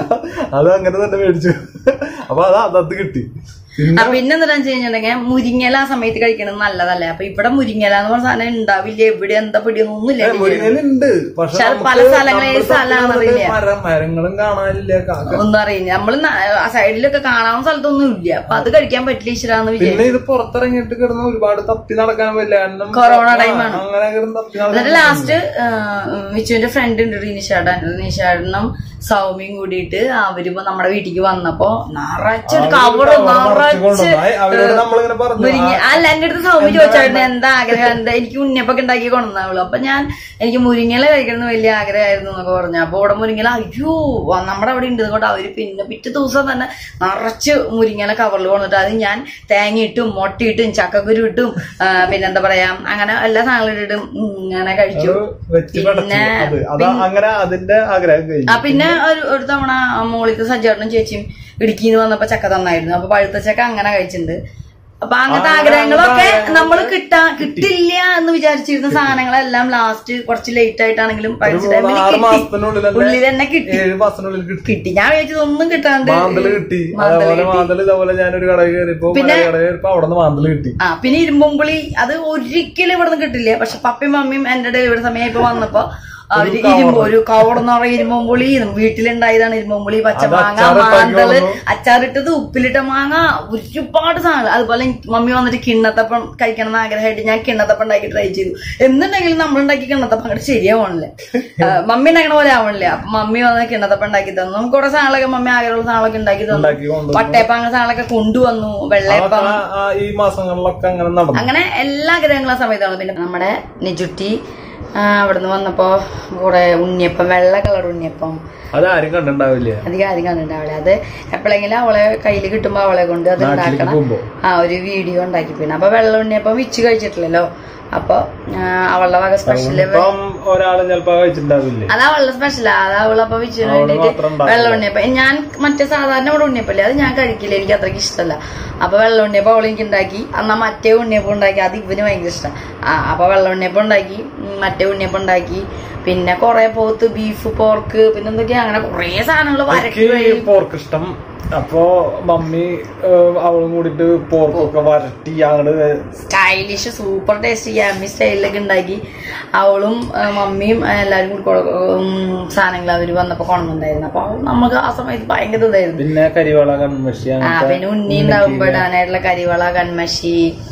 അത് അങ്ങനെ തന്നെ മേടിച്ചു അപ്പൊ അത് അതത് കിട്ടി പിന്നെ ആ പിന്നെ എന്താ വെച്ചിട്ടുണ്ടെങ്കിൽ മുരിങ്ങല ആ സമയത്ത് കഴിക്കണത് നല്ലതല്ലേ അപ്പൊ ഇവിടെ മുരിങ്ങല എന്ന് പറഞ്ഞ സാധനം ഉണ്ടാവില്ല എവിടെ എന്താ പിടിയൊന്നുമില്ല മുരിങ്ങലുണ്ട് പക്ഷെ പക്ഷെ അത് പല സ്ഥലങ്ങളിൽ ഏത് സ്ഥലമാണെന്ന് അറിയില്ല. മരം മരങ്ങളും കാണാനില്ല കാ- ഒന്നും അറിയില്ല നമ്മള് ന- ആ സൈഡിലൊക്കെ കാണാവുന്ന സ്ഥലത്തൊന്നും ഇല്ല അപ്പൊ അത് കഴിക്കാൻ പറ്റില്ല ഈശ്വരാന്ന് വിചാരിച്ചു പിന്നെ ഇത് പുറത്തിറങ്ങിയിട്ട് കിടന്ന് ഒരുപാട് തപ്പി നടക്കാൻ പറ്റില്ല കാരണം കൊറോണ ആ, ടൈമാണ്. അങ്ങനെ കിടന്ന് തപ്പി നടക്കാൻ എന്നിട്ട് ലാസ്റ്റ് വിച്ചുവിന്റെ ഫ്രണ്ട് ഉണ്ട് നിഷാടൻ നിഷാടനും സൗമ്യയും കൂടിയിട്ട് അവരിപ്പോ നമ്മുടെ വീട്ടിലേക്ക് വന്നപ്പോ നിറച്ചൊരു കവറ് നിറച്ച് കൊണ്ടുവന്നു. അവരോട് നമ്മളിങ്ങനെ പറഞ്ഞു മുരിങ്ങ അല്ല എന്റെ അടുത്ത് സൗമ്യ ചോദിച്ചായിരുന്നു എന്താ ആഗ്രഹം എന്താ എനിക്ക് ഉണ്ണിയപ്പൊക്കെ ഉണ്ടാക്കി കൊണ്ടുവന്നാവുള്ളൂ അപ്പൊ ഞാൻ എനിക്ക് മുരിങ്ങല കഴിക്കണം എന്ന് വലിയ ആഗ്രഹമായിരുന്നു എന്നൊക്കെ പറഞ്ഞു അപ്പൊ ഇവിടെ മുരിങ്ങല അയ്യോ വ- നമ്മുടെ അവിടെ ഉണ്ട് കൊണ്ട് അവര് പിന്നെ പിറ്റേ ദിവസം തന്നെ നിറച്ച് മുരിങ്ങല കവറിൽ കൊണ്ടിട്ട് അത് ഞാൻ തേങ്ങയിട്ടും മുട്ടയിട്ടും ചക്കക്കുരു ഇട്ടും ആ, പിന്നെന്താ പറയാ അങ്ങനെ എല്ലാ സാധനങ്ങളും ഇട്ടും ഉം, ഇങ്ങനെ കഴിച്ചു വെച്ച് പടച്ചു അത് അത് അങ്ങനെ അതിന്റെ ആഗ്രഹം കഴിഞ്ഞു ആ പിന്നെ ഒരു ഒരു തവണ മോളിത്തെ സജ്ജേട്ടനും ചേച്ചിയും ഇടുക്കിന്ന് വന്നപ്പോ ചക്ക തന്നായിരുന്നു അപ്പൊ പഴുത്ത ചക്ക അങ്ങനെ കഴിച്ചിട്ടുണ്ട് അപ്പൊ അങ്ങനത്തെ ആഗ്രഹങ്ങളൊക്കെ നമ്മൾ കിട്ടാ കിട്ടില്ല എന്ന് വിചാരിച്ചിരുന്ന സാധനങ്ങളെല്ലാം ലാസ്റ്റ് കുറച്ച് ലേറ്റ് ആയിട്ടാണെങ്കിലും പഴുത്ത ടൈമിൽ ആറ് കിട്ടി മാസത്തിനുള്ളിൽ തന്നെ ഉള്ളിൽ തന്നെ കിട്ടി ഏഴ് മാസത്തിനുള്ളിൽ കിട്ടി കിട്ടി ഞാൻ വിചാരിച്ചതൊന്നും കിട്ടാണ്ട് മാന്തല് കിട്ടി അതേപോലെ മാന്തല് ഇതേപോലെ ഞാനൊരു കടയിൽ കയറിയപ്പോ കടയിൽ കയറിയപ്പോ അവിടെ നിന്ന് മാന്തല് കിട്ടി ആ പിന്നെ ഇരുമ്പുമ്പുളി അത് ഒരിക്കലും ഇവിടെ നിന്ന് കിട്ടില്ല പക്ഷെ പപ്പയും മമ്മിയും എന്റെ ഡെലിവറി സമയം ഇപ്പൊ വന്നപ്പോ അവര് ഇരുമ്പ് ഒരു കവർന്ന് പറഞ്ഞ ഇരുമ്പുമ്പുളി വീട്ടിലുണ്ടായതാണ് ഇരുമ്പുമ്പുളി പച്ചമാങ്ങ മാന്തള് അച്ചാറിട്ടത് ഉപ്പിലിട്ട മാങ്ങ ഒരുപാട് സാധനങ്ങൾ അതുപോലെ എനിക്ക് മമ്മി വന്നിട്ട് കിണ്ണത്തപ്പം കഴിക്കണം എന്ന് ആഗ്രഹമായിട്ട് ഞാൻ കിണ്ണത്തപ്പം ഉണ്ടാക്കി ട്രൈ ചെയ്തു എന്നുണ്ടെങ്കിലും നമ്മൾ ഉണ്ടാക്കി കിണ്ണത്തപ്പം അങ്ങോട്ട് ശരിയാവണില്ല ആ, മമ്മി ഉണ്ടാക്കണ പോലെ ആവണില്ല അപ്പൊ മമ്മി വന്ന് കിണ്ണത്തപ്പം ഉണ്ടാക്കി തന്നു നമുക്ക് കുറെ സാധനങ്ങളൊക്കെ മമ്മി ആഗ്രഹമുള്ള സാധനങ്ങളൊക്കെ ഉണ്ടാക്കി തന്നു ഉണ്ടാക്കി കൊണ്ടുവന്നു പട്ടയപ്പം അങ്ങനെ സാധനങ്ങളൊക്കെ കൊണ്ടുവന്നു വെള്ളയപ്പം ആ, ആ, ഈ മാസങ്ങളിലൊക്കെ അങ്ങനെ നടന്നു അങ്ങനെ എല്ലാ ആഗ്രഹങ്ങളും ആ സമയത്താണ് പിന്നെ നമ്മുടെ നിജുട്ടി ആ, അവിടുന്ന് വന്നപ്പോ കൂടെ ഉണ്ണിയപ്പം വെള്ള കളർ ഉണ്ണിയപ്പം അതാരും കണ്ടിട്ടുണ്ടാവില്ല അധികം ആരും കണ്ടിട്ടുണ്ടാവില്ല അത് എപ്പോഴെങ്കിലും അവളെ കയ്യിൽ കിട്ടുമ്പോ അവളെ കൊണ്ട് അത് നാട്ടിലേക്ക് ഉണ്ടാക്കണം പോകുമ്പോ ആ ഒരു വീഡിയോ ഉണ്ടാക്കി പിന്നെ അപ്പൊ വെള്ള ഉണ്ണിയപ്പം വിച്ച് കഴിച്ചിട്ടില്ലല്ലോ അപ്പൊ ആ, അവളുടെ വക സ്പെഷ്യല് ഇപ്പം ഒരാള് ചിലപ്പോ കഴിച്ചിട്ടുണ്ടാവില്ലേ അതാ അവളുടെ സ്പെഷ്യൽ അതാ അവളപ്പൊ വിച്ചിന് അവള് വേണ്ടിട്ട് മാത്രം ഉണ്ടാക്കില്ല. വെള്ള ഉണ്ണിയപ്പം ഞാൻ മറ്റേ സാധാരണ ഇവിടെ ഉണ്ണിയപ്പല്ലേ അത് ഞാൻ കഴിക്കില്ല എനിക്ക് അത്രയ്ക്ക് ഇഷ്ടമല്ല അപ്പൊ വെള്ള ഉണ്ണിയപ്പം അവൾ എനിക്ക് ഉണ്ടാക്കി എന്നാ മറ്റേ ഉണ്ണിയപ്പം ഉണ്ടാക്കി അത് ഇവന് ഭയങ്കര ഇഷ്ടം ആ അപ്പൊ വെള്ള ഉണ്ണിയപ്പം ഉണ്ടാക്കി ഉം, മറ്റേ ഉണ്ണിയപ്പം ഉണ്ടാക്കി പിന്നെ കൊറേ പോത്ത് ബീഫ് പോർക്ക് പിന്നെ എന്തൊക്കെയാ അങ്ങനെ കൊറേ സാധനങ്ങൾ വരട്ടി എനിക്ക് പോർക്ക് ഇഷ്ടം അപ്പൊ മമ്മി ഏഹ്, അവളും കൂടിട്ട് പോർക്കൊക്കെ വരട്ടി അങ്ങോട്ട് സ്റ്റൈലിഷ് സൂപ്പർ ടേസ്റ്റ് യാമി സ്റ്റൈലിലൊക്കെ ഉണ്ടാക്കി അവളും ആ, മമ്മിയും ആ, എല്ലാവരും കൂടി കൊ- ഉം, സാധനങ്ങൾ അവര് വന്നപ്പോ കൊണ്ടുണ്ടായിരുന്നു അപ്പൊ നമുക്ക് ആ സമയത്ത് ഭയങ്കര ഇതായിരുന്നു പിന്നെ കരിവാള കൺമഷി ആ അങ്ങനത്തെ പിന്നെ ഉണ്ണി ഉണ്ടാവുമ്പോ ഇടാനായിട്ടുള്ള കരിവള കൺമഷി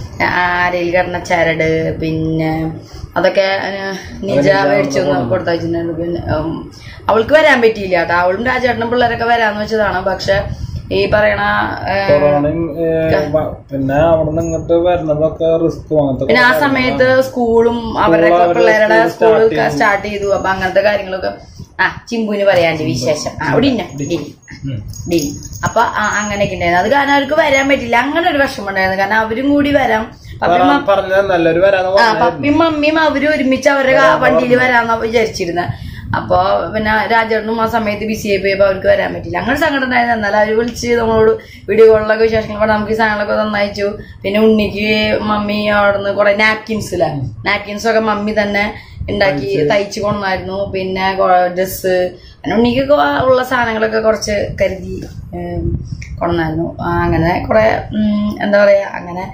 അരയിൽ കിടന്ന ചരട് പിന്നെ അതൊക്കെ ആ, നിജ മേടിച്ചു കൊടുത്തയച്ചിട്ടുണ്ടായിരുന്നു പിന്നെ ഉം, അവൾക്ക് വരാൻ പറ്റിയില്ല കേട്ടോ അവളും രാജേട്ടനും പിള്ളേരൊക്കെ വരാന്ന് വെച്ചതാണ് പക്ഷെ ഈ പറയണ ആ, കൊറോണയും ഏഹ്, വ- പിന്നെ അവിടെ നിന്ന് ഇങ്ങോട്ട് വരുന്നതൊക്കെ റിസ്ക് അങ്ങനത്തെ പിന്നെ ആ സമയത്ത് സ്കൂളും അവരുടെ അവരുടെ പിള്ളേരുടെ സ്കൂൾ സ്കൂൾ സ്റ്റാർട്ട് ചെയ്തു അപ്പൊ അങ്ങനത്തെ കാര്യങ്ങളൊക്കെ ആ ചിമ്പുവിന് പറയാണ്ട് വിശേഷം ആ അവിടെ ഇന്ന ഡി ഉം. ഡി അപ്പൊ ആ, അങ്ങനെയൊക്കെ ഉണ്ടായിരുന്നു അത് കാരണം അവർക്ക് വരാൻ പറ്റില്ല അങ്ങനെ ഒരു വിഷമം ഉണ്ടായിരുന്നു കാരണം അവരും കൂടി വരാം പപ്പയും പറയാൻ പറഞ്ഞത് നല്ലൊരു വരാന്ന് ആ പറഞ്ഞു പപ്പയും മമ്മിയും അവരും ഒരുമിച്ച് അവരുടെ വണ്ടിയിൽ വരാന്നാ വിചാരിച്ചിരുന്നത് അപ്പൊ പിന്നെ രാജേട്ടനും ആ സമയത്ത് ബിസി ആയി പോയപ്പോ അവർക്ക് വരാൻ പറ്റില്ല അങ്ങനെ സങ്കടം ഉണ്ടായിരുന്നു എന്നാൽ അവർ വിളിച്ച് നമ്മളോട് വീഡിയോ കോളിലൊക്കെ വിശേഷങ്ങൾ പറഞ്ഞ് നമുക്ക് ഈ സാധനങ്ങളൊക്കെ നന്നായിച്ചു പിന്നെ ഉണ്ണിക്ക് മമ്മി അവിടുന്ന് കുറെ നാപ്കിൻസ് ഇല്ല നാപ്കിൻസ് ഒക്കെ മമ്മി തന്നെ ഉണ്ടാക്കി തയ്ച്ചു കൊണ്ടായിരുന്നു പിന്നെ ഡ്രസ്സ് അങ്ങനെ ഉണ്ണിക്ക് ഉള്ള സാധനങ്ങളൊക്കെ കുറച്ച് കരുതി കൊണ്ടായിരുന്നു അങ്ങനെ കുറെ ഉം, എന്താ പറയാ അങ്ങനെ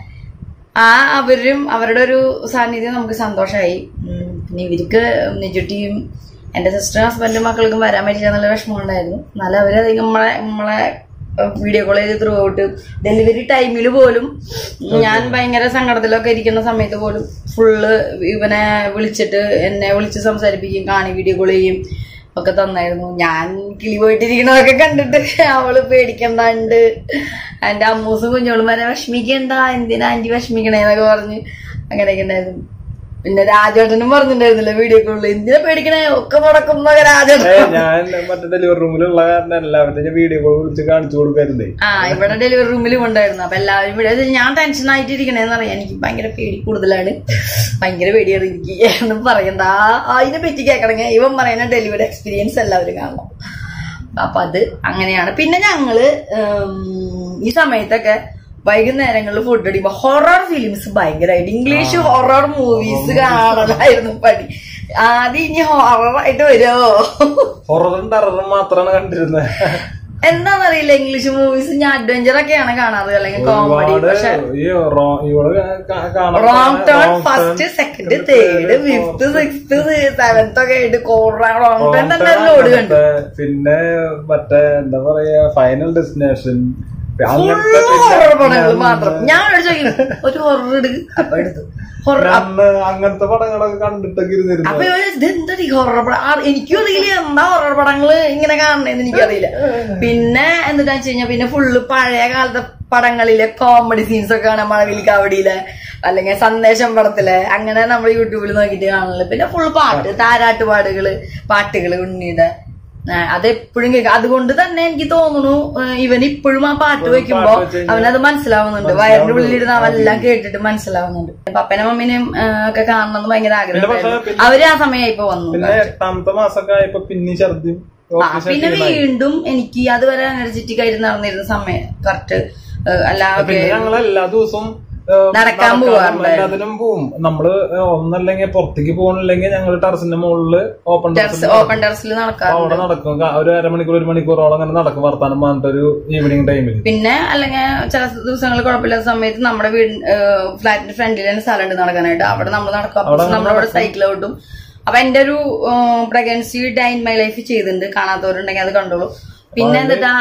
ആ അവരും അവരുടെ ഒരു സാന്നിധ്യം നമുക്ക് സന്തോഷമായി പിന്നെ ഇവർക്ക് നിജുട്ടിയും എന്റെ സിസ്റ്ററും ഹസ്ബൻഡും മക്കൾക്കും വരാൻ പറ്റില്ല എന്നുള്ള വിഷമം ഉണ്ടായിരുന്നു എന്നാലും അവരധികം നമ്മളെ നമ്മളെ വീഡിയോ കോൾ ചെയ്ത് ത്രൂ ഔട്ട് ഡെലിവറി ടൈമിൽ പോലും ഞാൻ ഭയങ്കര സങ്കടത്തിലൊക്കെ ഇരിക്കുന്ന സമയത്ത് പോലും ഫുള്ള് ഇവനെ വിളിച്ചിട്ട് എന്നെ വിളിച്ച് സംസാരിപ്പിക്കും കാണി വീഡിയോ കോൾ ചെയ്യും ഒക്കെ തന്നായിരുന്നു ഞാൻ കിളി പോയിട്ടിരിക്കണതൊക്കെ കണ്ടിട്ട് അവള് പേടിക്കണ്ടാണ്ട് എന്റെ അമ്മൂസും കുഞ്ഞോളും വരെ വിഷമിക്കണ്ട എന്തിനാ ആന്റി വിഷമിക്കണേന്നൊക്കെ പറഞ്ഞ് അങ്ങനെയൊക്കെ ഉണ്ടായിരുന്നു പിന്നെ രാജേട്ടനും പറഞ്ഞിട്ടുണ്ടായിരുന്നില്ല വീഡിയോ കോളിൽ എന്തിനാ പേടിക്കണേ ഒക്കെ മുടക്കുന്നൊക്കെ രാജേട്ടൻ ഏ, ഞാൻ മറ്റേ ഡെലിവറി റൂമിലുള്ള കാരണം എല്ലാവരുടെ വീഡിയോ കോൾ വിളിച്ച് കാണിച്ചു കൊടുക്കാറുണ്ടേ ആ ഇവിടെ ഡെലിവറി റൂമിലും ഉണ്ടായിരുന്നു അപ്പൊ എല്ലാവരും ഇവിടെ അത് ഞാൻ ടെൻഷൻ ആയിട്ട് ഇരിക്കണേന്ന് അറിയാം എനിക്ക് ഭയങ്കര പേടി കൂടുതലാണ് ഭയങ്കര പേടിയാണ് എനിക്ക് എന്ന് പറയണ്ട ആ അതിനെ പറ്റി കേൾക്കണമെങ്കിൽ ഇവൻ പറയുന്ന ഡെലിവറി എക്സ്പീരിയൻസ് എല്ലാവരും കാണണം അപ്പൊ അത് അങ്ങനെയാണ് പിന്നെ ഞങ്ങള് ഉം, ഈ സമയത്തൊക്കെ വൈകുന്നേരങ്ങളിൽ ഫുഡ് അടിക്കുമ്പോ ഹൊറർ ഫിലിംസ് ഭയങ്കരമായിട്ട് ഇംഗ്ലീഷ് ഹൊറർ മൂവീസ് കാണലായിരുന്നു പണി ആദ്യം ഇനി ഹൊററായിട്ട് വരുമോ ഹൊററും ടെററും മാത്രമാണ് കണ്ടിരുന്നത് എന്താണെന്നറിയില്ല ഇംഗ്ലീഷ് മൂവീസ് ഞാൻ അഡ്വഞ്ചർ ഒക്കെയാണ് കാണാറ് അല്ലെങ്കിൽ കോമഡി ഒരുപാട് പക്ഷെ ഈ റോ- ഇവള് കാ- കാണാൻ wrong turn wrong first turn, second third fifth sixth seventh ഒക്കെ ആയിട്ട് റോങ് wrong ടേൺ turn തന്നെ ലോഡ് കണ്ടു അങ്ങനത്തെ, പിന്നെ മറ്റേ എന്താ പറയാ ഫൈനൽ ഡെസ്റ്റിനേഷൻ അങ്ങനത്തെ ഹൊറർ പടങ്ങൾ പിന്നെ മാത്രം ഞാൻ ഒരു ചോദിക്കും ഒരു ഹൊറർ എടുക്ക് അപ്പൊ എടുത്തു ഹൊറർ അന്ന് അങ്ങനത്തെ പടങ്ങളൊക്കെ കണ്ടിട്ടൊക്കെ ഇരുന്നിരുന്നു അപ്പൊ ഇവര് ഇതെന്താ ഹൊറർ പടം ആ, എനിക്കും അറിയില്ല എന്താ ഹൊറർ പടങ്ങള് ഇങ്ങനെ കാണണേന്ന് എനിക്കറിയില്ല പിന്നെ എന്താ വെച്ച് കഴിഞ്ഞാൽ പിന്നെ ഫുള്ള് പഴയ കാലത്തെ പടങ്ങളിലെ കോമഡി സീൻസ് ഒക്കെ കാണാൻ മഴവിൽ കാവടിയിലെ അല്ലെങ്കിൽ സന്ദേശം പടത്തിലെ അങ്ങനെ നമ്മൾ യൂട്യൂബിൽ നോക്കിയിട്ട് കാണുന്നത് പിന്നെ ഫുള്ള് പാട്ട് താരാട്ട് പാടുകള് പാട്ടുകള് ഉണ്ണിയുടെ ആ, അതെപ്പോഴും കേൾക്കാം അതുകൊണ്ട് തന്നെ എനിക്ക് തോന്നുന്നു ഏഹ്, ഇവൻ ഇപ്പോഴും ആ പാട്ട് വെക്കുമ്പോ വെച്ച് കഴിഞ്ഞാൽ അവനത് മനസ്സിലാവുന്നുണ്ട് വയറിന്റെ ഉള്ളിലിരുന്ന് അവെല്ലാം കേട്ടിട്ട് മനസ്സിലാവുന്നുണ്ട് പപ്പനും മമ്മീനും ഏഹ്, ഒക്കെ കാണണമെന്ന് ഭയങ്കര ആഗ്രഹം പക്ഷേ ഉണ്ടായിരുന്നു. അവര് ആ സമയം ഇപ്പൊ വന്നു പിന്നെ എട്ടാമത്തെ മാസമൊക്കെ ആയപ്പോ പിന്നെ ഛർദി ആ പിന്നെ വീണ്ടും എനിക്ക് അതുവരെ എനർജറ്റിക് ആയിട്ട് നടന്നിരുന്ന സമയം കറക്റ്റ് അല്ല പിന്നെ ഞങ്ങൾ എല്ലാ ദിവസവും ഏ, നടക്കാൻ നടക്കാനും പോവാറുണ്ടായിരുന്നു. എല്ലാത്തിനും പോവും നമ്മള് ഏ, ഒന്നല്ലെങ്കിൽ പുറത്തേക്ക് പോകണില്ലെങ്കിൽ ഞങ്ങൾ ടെറസിന്റെ മുകളില് ഓപ്പൺ ടെറസ് ഓപ്പൺ ടെറസിൽ നടക്കാറുണ്ട് അവിടെ നടക്കും ക- ഒരു അരമണിക്കൂർ ഒരു മണിക്കൂറോളം അങ്ങനെ നടക്കും വർത്താനം പറഞ്ഞിട്ട് ഒരു ഈവനിങ് ടൈമിൽ പിന്നെ അല്ലെങ്കിൽ ചില ദിവസങ്ങൾ കുഴപ്പമില്ലാത്ത സമയത്ത് നമ്മുടെ വീട് ഫ്ലാറ്റിന്റെ ഫ്രണ്ടിൽ തന്നെ സ്ഥലമുണ്ട് നടക്കാനായിട്ട് അവിടെ നമ്മൾ നടക്കും അപ്പൊ നമ്മളവിടെ സൈക്കിൾ ഓട്ടും അപ്പൊ എന്റെ ഒരു പ്രഗ്നൻസി ഡൈൻ മൈ ലൈഫ് ചെയ്തിട്ടുണ്ട് കാണാത്തവരുണ്ടെങ്കിൽ അത് കണ്ടോളൂ പിന്നെ എന്താ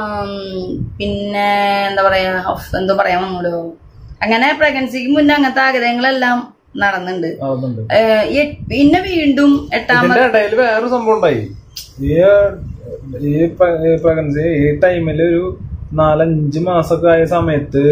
പിന്നെ എന്താ പറയാ ഉഫ്, എന്തോ പറയാൻ വന്നൂടോ അങ്ങനെ പ്രഗ്നൻസിക്ക് മുന്നേ അങ്ങനത്തെ ആഗ്രഹങ്ങളെല്ലാം നടന്നുണ്ട് നടന്നുണ്ട് ഏഹ്, ഈ എട്ട്- പിന്നെ വീണ്ടും എട്ടാമത് ഇതിന്റെ ഇടയിൽ വേറൊരു സംഭവം ഉണ്ടായി ഈ ഈ പ്രഗ്നൻസി ഈ ടൈമില് ഒരു നാലഞ്ച് മാസമൊക്കെ ആയ സമയത്ത്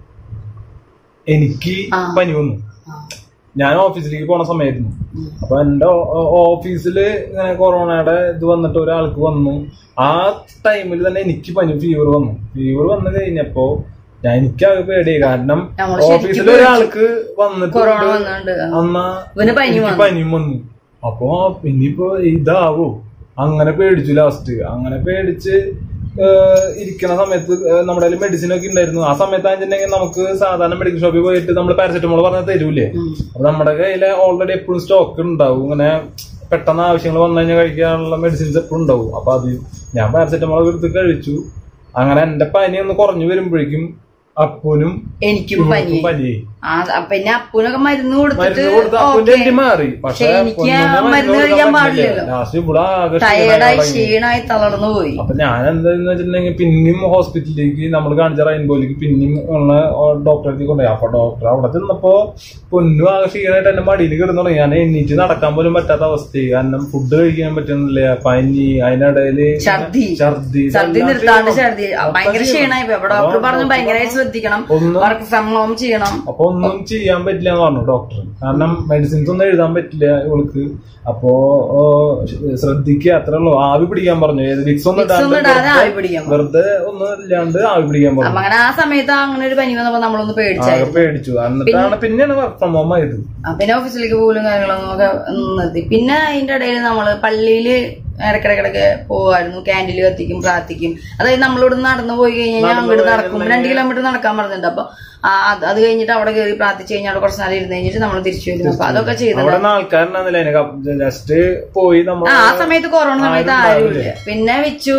എനിക്ക് പനി വന്നു ഞാൻ ഓഫീസിലേക്ക് പോണ സമയമായിരുന്നു അപ്പൊ എന്റെ ഓഫീസില് ഇങ്ങനെ കൊറോണയുടെ ഇത് വന്നിട്ട് ഒരാൾക്ക് വന്നു ആ ടൈമിൽ തന്നെ എനിക്ക് പനി ഫീവർ വന്നു ഫീവർ വന്നു കഴിഞ്ഞപ്പോ ഞാൻ എനിക്കാകെ പേടിയായി കാരണം നമ്മള് ശരിക്കും ഓഫീസിൽ ഒരാൾക്ക് വന്നിട്ട് കൊറോണ വന്നുകൊണ്ട് അന്നാ ഇവന് പനി എനിക്ക് പനിയും വന്നു അപ്പൊ ഇനിയിപ്പോ ഇതാവോ അങ്ങനെ പേടിച്ചു ലാസ്റ്റ് അങ്ങനെ പേടിച്ച് ഏഹ്, ഇരിക്കണ സമയത്ത് ഏഹ്, നമ്മുടെ കയ്യിൽ മെഡിസിൻ ഒക്കെ ഉണ്ടായിരുന്നു ആ സമയത്ത് ആണെന്നുണ്ടെങ്കിൽ നമുക്ക് സാധാരണ മെഡിക്കൽ ഷോപ്പിൽ പോയിട്ട് നമ്മൾ പാരസെറ്റമോൾ പറഞ്ഞാൽ തരൂലേ അപ്പൊ നമ്മുടെ കയ്യിൽ ഓൾറെഡി എപ്പോഴും സ്റ്റോക്ക് ഉണ്ടാവും ഇങ്ങനെ പെട്ടെന്ന് ആവശ്യങ്ങൾ വന്നു കഴിഞ്ഞാൽ കഴിക്കാനുള്ള മെഡിസിൻസ് എപ്പോഴും ഉണ്ടാവും അപ്പൊ അത് ഞാൻ പാരസെറ്റമോൾ എടുത്ത് കഴിച്ചു അങ്ങനെ എന്റെ പനി ഒന്ന് കുറഞ്ഞു വരുമ്പോഴേക്കും അപ്പൂനും എനിക്കും പനി ഇവൾക്കും പനിയായി ആ പിന്നെ അപ്പൂനൊക്കെ മരുന്ന് കൊടുത്തിട്ട് മരുന്ന് കൊടുത്ത് അപ്പൂന്റെ എന്റെ മാറി പക്ഷെ പക്ഷെ എനിക്ക് മരുന്ന് കഴിക്കാൻ പാടില്ലല്ലോ. ലാസ്റ്റ് ഇവിടെ ആകെ ടയേർഡായി ക്ഷീണമായി ക്ഷീണായി തളർന്നു പോയി അപ്പൊ ഞാൻ എന്താന്ന് വെച്ചിട്ടുണ്ടെങ്കിൽ പിന്നെയും ഹോസ്പിറ്റലിലേക്ക് നമ്മൾ കാണിച്ച റെയിൻബോയിലേക്ക് പിന്നെയും ഉള്ള ഡോക്ടറെ അടുത്ത് കൊണ്ടുപോയി അപ്പൊ ഡോക്ടർ അവിടെ ചെന്നപ്പോ പൊന്നു ആകെ ക്ഷീണമായിട്ട് എന്റെ മടിയിൽ കിടന്നു തുടങ്ങി ഞാൻ എണീറ്റ് നടക്കാൻ പോലും പറ്റാത്ത അവസ്ഥയായി കാരണം ഫുഡ് കഴിക്കാൻ പറ്റുന്നില്ല പനി അതിനിടയില് ഛർദി ഛർദി ഛർദി ഇതെല്ലാം നിർത്താണ്ട് ക്ഷീണം. ഛർദി ആ, ഭയങ്കര ക്ഷീണായി പോയി അപ്പൊ ഡോക്ടർ പറഞ്ഞു ഭയങ്കരമായിട്ട് ശ്രദ്ധിക്കണം ഒന്ന് വർക്ക് ഫ്രം ഹോം ചെയ്യണം അപ്പൊ ഒന്നും ചെയ്യാൻ പറ്റില്ല എന്ന് പറഞ്ഞു ഡോക്ടർ കാരണം മെഡിസിൻസ് ഒന്നും എഴുതാൻ പറ്റില്ല ഇവൾക്ക് അപ്പോ ഓ, ശ്രദ്ധിക്കുക അത്രേ ഉള്ളൂ ആവി പിടിക്കാൻ പറഞ്ഞു ഏത് വിക്സ് ഒന്നും Vicks ഒന്നും ഇടാണ്ട് ഇടാതെ ആവി പിടിക്കാൻ പറഞ്ഞു. വെറുതെ ഒന്നും ഇല്ലാണ്ട് ആവി പിടിക്കാൻ അപ്പൊ പറഞ്ഞു അങ്ങനെ ആ സമയത്ത് അങ്ങനെ ഒരു പനി വന്നപ്പോ നമ്മളൊന്ന് ആകെ പേടിച്ചായിരുന്നു പേടിച്ചു എന്നിട്ടാണ് പിന്നെയാണ് വർക്ക് ഫ്രം ഹോം ആയത് ആ, പിന്നെ ഓഫീസിലേക്ക് പോലും കാര്യങ്ങളൊന്നും ഒക്കെ നിർത്തി പിന്നെ അതിന്റെ ഇടയിൽ നമ്മള് പള്ളിയില് ഇടയ്ക്കിടയ്ക്കിടയ്ക്ക് പോവായിരുന്നു ക്യാൻഡിൽ കത്തിക്കും പ്രാർത്ഥിക്കും അതായത് നമ്മളിവിടെ നടന്നു പോയി കഴിഞ്ഞാൽ അങ്ങോട്ട് നടക്കും രണ്ട് കിലോമീറ്റർ നടക്കാൻ പറഞ്ഞിട്ടുണ്ട് അപ്പൊ ആ, അത് അത് കഴിഞ്ഞിട്ട് അവിടെ കയറി പ്രാർത്ഥിച്ച് കഴിഞ്ഞാൽ അവിടെ കുറച്ച് നേരം ഇരുന്ന് കഴിഞ്ഞിട്ട് നമ്മൾ തിരിച്ചു വരുന്നു അപ്പൊ അതൊക്കെ ചെയ്തത് അവിടെ ആൾക്കാരുണ്ടായിരുന്നില്ല ജസ്റ്റ് പോയി നമ്മൾ ആ ആ സമയത്ത് കൊറോണ സമയത്ത് ആരുമില്ല പിന്നെ വിച്ചു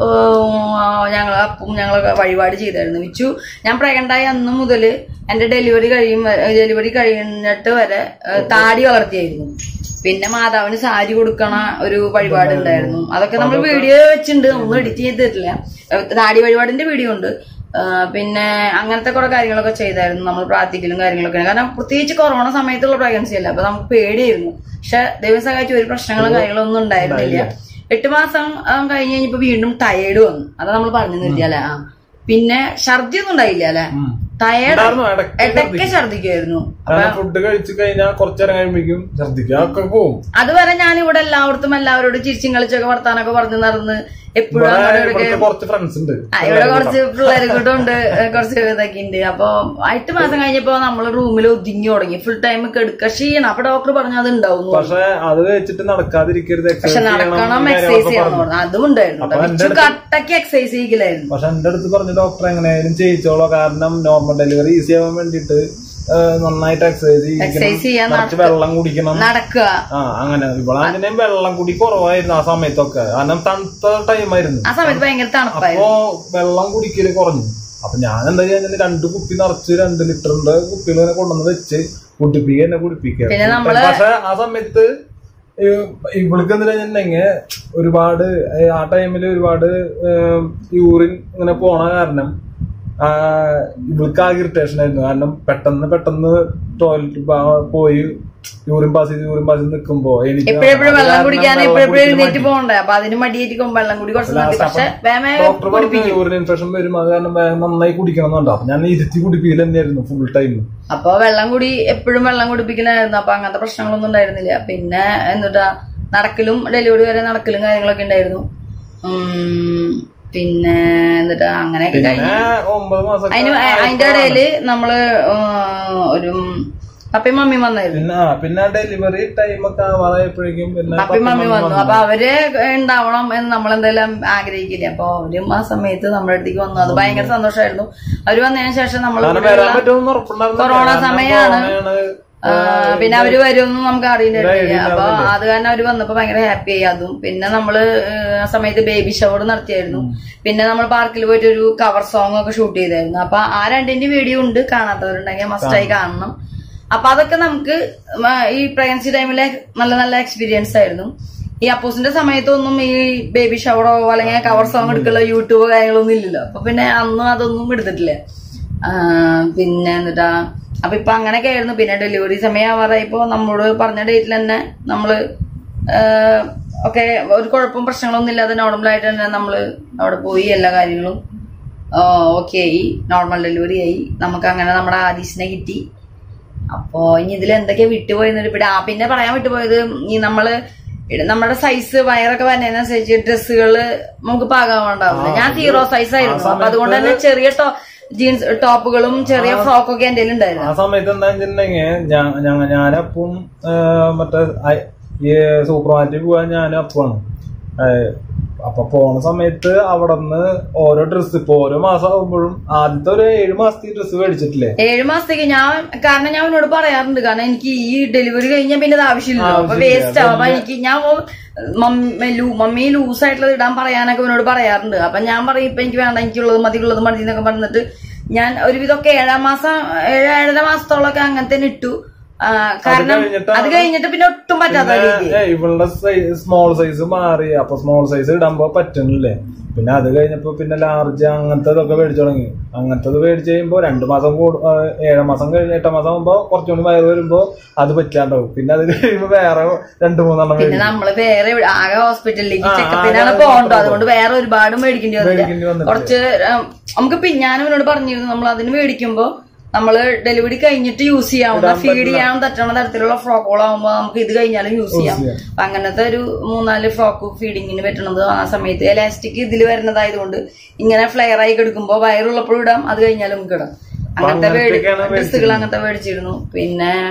ഞങ്ങൾ അപ്പം ഞങ്ങൾ വഴിപാട് ചെയ്തായിരുന്നു വിച്ചു ഞാൻ പ്രഗ്നന്റ് ആയ അന്ന് മുതല് എന്റെ ഡെലിവറി കഴിയും ഡെലിവറി കഴിഞ്ഞിട്ട് വരെ ഏ, താടി വളർത്തിയായിരുന്നു പിന്നെ മാതാവിന് സാരി കൊടുക്കണ ഒരു വഴിപാട് ഉണ്ടായിരുന്നു അതൊക്കെ നമ്മൾ വീഡിയോ വെച്ചിട്ടുണ്ട് ഒന്നും എഡിറ്റ് ചെയ്തിട്ടില്ല ഏ, താടി വഴിപാടിന്റെ വീഡിയോ ഉണ്ട് ആ, പിന്നെ അങ്ങനത്തെ കുറെ കാര്യങ്ങളൊക്കെ ചെയ്തായിരുന്നു നമ്മൾ പ്രാർത്ഥിക്കലും കാര്യങ്ങളൊക്കെ കാരണം പ്രത്യേകിച്ച് കൊറോണ സമയത്തുള്ള പ്രഗ്നൻസി അല്ല അപ്പൊ നമുക്ക് പേടിയായിരുന്നു പക്ഷെ ദൈവം സഹായിച്ച് ഒരു പ്രശ്നങ്ങളും കാര്യങ്ങളും ഒന്നും ഉണ്ടായിരുന്നില്ല എട്ട് മാസം ആ, കഴിഞ്ഞ് കഴിഞ്ഞപ്പോ വീണ്ടും ടയേർഡ് വന്നു അതാ നമ്മൾ പറഞ്ഞു നിർത്തിയല്ലേ ആ പിന്നെ ഛർദി ഒന്നും ഉണ്ടായില്ല അല്ലെ ടയേർഡ് ഉണ്ടായിരുന്നു, ഇടയ്ക്ക് ഇടയ്ക്ക് ഛർദിക്കുമായിരുന്നു കാരണം ഫുഡ് കഴിച്ചു കഴിഞ്ഞാൽ കുറച്ചേരം കഴിയുമ്പോഴേക്കും ഛർദിക്കുക ഒക്കെ പോവും അതുവരെ ഞാൻ ഇവിടെ എല്ലായിടത്തും എല്ലാവരോടും ചിരിച്ചും കളിച്ചൊക്കെ വർത്താനൊക്കെ പറഞ്ഞു നടന്ന് എപ്പോഴും ഇവിടെ ഇവിടുത്തെ കുറച്ച് ഫ്രണ്ട്സ് ഉണ്ട് ആ, ഇവിടെ കുറച്ച് പിള്ളേരെ കൂടെ ഉണ്ട് ഏ, കുറച്ച് ഇതൊക്കെ ഉണ്ട് അപ്പൊ എട്ട് മാസം കഴിഞ്ഞപ്പോ നമ്മൾ റൂമിൽ ഒതുങ്ങി തുടങ്ങി ഫുൾ ടൈം കെടുക്ക ക്ഷീണം അപ്പൊ ഡോക്ടർ പറഞ്ഞു അത് ഉണ്ടാവും പക്ഷെ അത് വെച്ചിട്ട് നടക്കാതിരിക്കരുത് പക്ഷെ exercise ചെയ്യണം നടക്കണം ഈ എക്സസൈസ് കാര്യങ്ങളൊക്കെ ചെയ്യണം പറഞ്ഞു. അതും ഉണ്ടായിരുന്നു അപ്പൊ കേട്ടോ. എന്റെ വിച്ചു കട്ടക്ക് എക്സസൈസ് ചെയ്യില്ലായിരുന്നു പക്ഷെ എന്റെ അടുത്ത് പറഞ്ഞ ഡോക്ടർ എങ്ങനെയായാലും ചെയ്യിച്ചോളോ കാരണം നോർമൽ ഡെലിവറി ഈസി ആവാൻ വേണ്ടിട്ട് നന്നായിട്ട് എക്സസൈസ് എക്സസൈസ് ചെയ്യാൻ ചെയ്യിക്കണം കുറച്ച് വെള്ളം കുടിക്കണം നടക്കുക ആ അങ്ങനെ ഇവളാന്റെയും വെള്ളം കുടി കുറവായിരുന്നു ആ സമയത്തൊക്കെ കാരണം തണുത്ത ടൈമായിരുന്നു ആ സമയത്ത് ഭയങ്കര തണുപ്പായിരുന്നു അപ്പോ വെള്ളം കുടിക്കല് കുറഞ്ഞു അപ്പൊ ഞാൻ എന്താ ചെയ്യാൻ രണ്ട് കുപ്പി നിറച്ച് രണ്ട് ലിറ്ററിന്റെ കുപ്പികൾ ഇങ്ങനെ കൊണ്ടുവന്ന് വെച്ച് കുടിപ്പിക്കുക എന്നെ കുടിപ്പിക്കുക പിന്നെ നമ്മള് പക്ഷെ ആ സമയത്ത് ഈ- ഇവൾക്ക് എന്താ വെച്ചിട്ടുണ്ടെങ്കിൽ ഒരുപാട് ഏ, ആ ടൈമിൽ ഒരുപാട് യൂറിൻ ഇങ്ങനെ പോണ കാരണം ആ, ഇവൾക്ക് ആകെ ഇറിറ്റേഷൻ ആയിരുന്നു കാരണം പെട്ടെന്ന് പെട്ടെന്ന് ടോയ്ലറ്റ് പോയി യൂറിൻ പാസ് ചെയ്ത് യൂറിൻ പാസ് ചെയ്ത് നിൽക്കുമ്പോ എനിക്ക് എപ്പോഴെപ്പോഴും അത് വെള്ളം കാരണം കുടിക്കാൻ വെള്ളം എപ്പോഴെപ്പോഴും കുടിക്കല് എഴുന്നേറ്റ് പോകണ്ടേ അപ്പൊ അതിന് മടിയേറ്റിക്കും വെള്ളം കൂടി കുറച്ച് നിർത്തി പക്ഷെ വേമേ ഡോക്ടർ പറഞ്ഞു യൂറിൻ ഇൻഫെക്ഷൻ വരും അത് കാരണം വേഗം നന്നായി കുടിക്കണം എന്നുണ്ടോ അപ്പൊ ഞാൻ ഇരുത്തി കുടിപ്പിക്കൽ തന്നെയായിരുന്നു ഫുൾ ടൈം അപ്പൊ വെള്ളം കൂടി എപ്പോഴും വെള്ളം കുടിപ്പിക്കലായിരുന്നു അപ്പൊ അങ്ങനത്തെ പ്രശ്നങ്ങളൊന്നും ഉണ്ടായിരുന്നില്ല പിന്നെ എന്നിട്ടാ നടക്കലും ഡെലിവറി വരെ നടക്കലും കാര്യങ്ങളൊക്കെ ഉണ്ടായിരുന്നു ഉം, പിന്നെ എന്നിട്ടാ അങ്ങനെയൊക്കെ കഴിഞ്ഞു പിന്നെ ഒമ്പത് മാസം അതിന് അതിന്റെ ഇടയില് നമ്മള് ഉം, ഒരു പപ്പയും മമ്മിയും വന്നായിരുന്നു പിന്നെ ആ, പിന്നെ ഡെലിവറി ടൈം ഒക്കെ ആവാറായപ്പോഴേക്കും പിന്നെ പപ്പയും മമ്മിയും വന്നു അപ്പൊ അവര് ഉണ്ടാവണം എന്ന് നമ്മൾ എന്തായാലും ആഗ്രഹിക്കില്ല അപ്പൊ അവരും ആ സമയത്ത് നമ്മുടെ അടുത്തേക്ക് വന്നു അത് ഭയങ്കര സന്തോഷമായിരുന്നു അവര് വന്നതിന് ശേഷം നമ്മൾ കാരണം വരാൻ പറ്റുമെന്ന് ഉറപ്പുണ്ടായിരുന്നില്ല. കൊറോണ കാരണം സമയമാണ്. കൊറോണയാണ്. ആ, പിന്നെ അവര് വരുമെന്ന് നമുക്ക് അറിയില്ലായിരുന്നില്ല അപ്പൊ അത് കാരണം അവര് വന്നപ്പോ ഭയങ്കര ഹാപ്പി ആയി അതും പിന്നെ നമ്മള് ഏഹ്, ആ സമയത്ത് ബേബി ഷവർ നടത്തിയായിരുന്നു പിന്നെ നമ്മൾ പാർക്കിൽ പോയിട്ട് ഒരു കവർ സോങ് ഒക്കെ ഷൂട്ട് ചെയ്തായിരുന്നു അപ്പൊ ആ രണ്ടിന്റെ വീഡിയോ ഉണ്ട് കാണാത്തവരുണ്ടെങ്കിൽ മസ്റ്റായി കാണണം അപ്പൊ അതൊക്കെ നമുക്ക് മ- ഈ പ്രഗ്നൻസി ടൈമിലെ നല്ല നല്ല എക്സ്പീരിയൻസ് ആയിരുന്നു ഈ അപ്പൂസിന്റെ സമയത്തൊന്നും ഈ ബേബി ഷവറോ അല്ലെങ്കിൽ കവർ സോങ് എടുക്കലോ യൂട്യൂബോ കാര്യങ്ങളൊന്നും ഇല്ലല്ലോ അപ്പൊ പിന്നെ അന്നും അതൊന്നും എടുത്തിട്ടില്ല ആ, പിന്നെ എന്നിട്ടാ അപ്പൊ ഇപ്പൊ അങ്ങനെയൊക്കെ ആയിരുന്നു പിന്നെ ഡെലിവറി സമയം ആവാറായപ്പോ നമ്മളോട് പറഞ്ഞ ഡേറ്റിൽ തന്നെ നമ്മള് ഒക്കെ ഒരു കുഴപ്പവും പ്രശ്നങ്ങളൊന്നും ഇല്ലാതെ നോർമലായിട്ട് തന്നെ നമ്മള് അവിടെ പോയി എല്ലാ കാര്യങ്ങളും ഓക്കെ ആയി നോർമൽ ഡെലിവറി ആയി നമുക്ക് അങ്ങനെ നമ്മുടെ ആദീസിനെ കിട്ടി അപ്പോ ഇനി ഇതിൽ എന്തൊക്കെയാ വിട്ടുപോയെന്നൊരു പിടി ആ പിന്നെ പറയാൻ വിട്ടുപോയത് ഈ നമ്മള് ഇട- നമ്മുടെ സൈസ് വയറൊക്കെ വരുന്നതിനനുസരിച്ച് ഡ്രസ്സുകള് നമുക്ക് പാകാവുണ്ടാവില്ല ഞാൻ സീറോ സൈസ് ആയിരുന്നു അപ്പൊ അതുകൊണ്ട് തന്നെ ചെറിയ ടോ ജീൻസ് ടോപ്പുകളും ചെറിയ ഫ്രോക്കൊക്കെ എന്റെ ഉണ്ടായിരുന്നു ആ സമയത്ത് എന്താ വെച്ചിട്ടുണ്ടെങ്കിൽ ഞാൻ ഞാനപ്പം മറ്റേ ഐ- ഈ സൂപ്പർ മാർക്കറ്റിൽ പോകാൻ ഞാനും അപ്പമാണ് അപ്പൊ പോണ സമയത്ത് അവിടെ നിന്ന് ഓരോ ഡ്രസ്സ് ഇപ്പൊ ഓരോ മാസം ആകുമ്പോഴും ആദ്യത്തെ ഒരു ഏഴ് മാസത്തെ ഡ്രസ്സ് മേടിച്ചിട്ടില്ലേ ഏഴു മാസത്തേക്ക് ഞാൻ കാരണം ഞാൻ അവനോട് പറയാറുണ്ട് കാരണം എനിക്ക് ഈ ഡെലിവറി കഴിഞ്ഞാൽ പിന്നെ ഇത് ആവശ്യമില്ല അപ്പൊ വേസ്റ്റ് ആവും അപ്പൊ എനിക്ക് ഞാൻ ഓ- മമ്മി ലൂ- മമ്മി ലൂസ് ആയിട്ടുള്ളത് ഇടാൻ പറയാനൊക്കെ അവനോട് പറയാറുണ്ട് അപ്പൊ ഞാൻ പറയും ഇപ്പൊ എനിക്ക് വേണ്ട എനിക്കുള്ളത് മതിയുള്ളത് മതി എന്നൊക്കെ പറഞ്ഞിട്ട് ഞാൻ ഒരുവിധമൊക്കെ ഏഴാം മാസം ഏഴ് ഏഴര മാസത്തോളൊക്കെ അങ്ങനെ തന്നെ ഇട്ടു ആ, കാരണം കഴിഞ്ഞിട്ടാണ് അത് കഴിഞ്ഞിട്ട് പിന്നെ ഒട്ടും പറ്റാത്ത രീതി ഏ, ഇവളുടെ സ്മോൾ സൈസ് മാറി അപ്പൊ സ്മോൾ സൈസ് ഇടുമ്പോ പറ്റണില്ലേ പിന്നെ അത് കഴിഞ്ഞപ്പോ പിന്നെ ലാർജ് അങ്ങനത്തെ ഇതൊക്കെ മേടിച്ചു തുടങ്ങി അങ്ങനത്തത് മേടിച്ച് കഴിയുമ്പോ രണ്ടു മാസം കൂടു- ആ, ഏഴാം മാസം കഴിഞ്ഞ് എട്ടാം മാസം ആകുമ്പോ കുറച്ചുകൂടി വയറ് വരുമ്പോ അത് പറ്റാണ്ടാവും പിന്നെ അത് കഴിയുമ്പോ വേറെ രണ്ടു മൂന്നെണ്ണം പിന്നെ മേടിക്കും നമ്മള് വേറെ എവിടെ- ആകെ ഹോസ്പിറ്റലിലേക്ക് ആ, ചെക്കപ്പിനാണ് ആകെ പോകണ്ടോ അതുകൊണ്ട് വേറെ ഒരുപാട് മേടിക്കേണ്ടി മേടിക്കേണ്ടി വന്നില്ല വന്നിട്ടില്ല. കുറച്ച് ഉം, നമുക്ക് പിന്നെ ഞാൻ അവനോട് പറഞ്ഞിരുന്നു നമ്മൾ അതിന് മേടിക്കുമ്പോ നമ്മള് ഡെലിവറി കഴിഞ്ഞിട്ട് യൂസ് ചെയ്യാവുന്ന ഫീഡ് ചെയ്യാൻ പറ്റുന്ന തരത്തിലുള്ള ഫ്രോക്കുകളാവുമ്പോ നമുക്ക് ഇത് കഴിഞ്ഞാലും യൂസ് ചെയ്യാം ചെയ്യാം. അപ്പൊ അങ്ങനത്തെ ഒരു മൂന്നാല് ഫ്രോക്ക് ഫീഡിങ്ങിന് പറ്റണത് ആ സമയത്ത് എലാസ്റ്റിക് ഇതിൽ വരുന്നതായതുകൊണ്ട് ഇങ്ങനെ ഫ്ലെയർ ആയി കിടക്കുമ്പോ വയറുള്ളപ്പോഴും ഇടാം അത് കഴിഞ്ഞാലും നമുക്ക് ഇടാം അങ്ങനത്തെ അങ്ങനത്തെയൊക്കെയാണ് ഡ്രസ്സുകൾ അങ്ങനത്തെ മേടിച്ചിരുന്നു പിന്നെ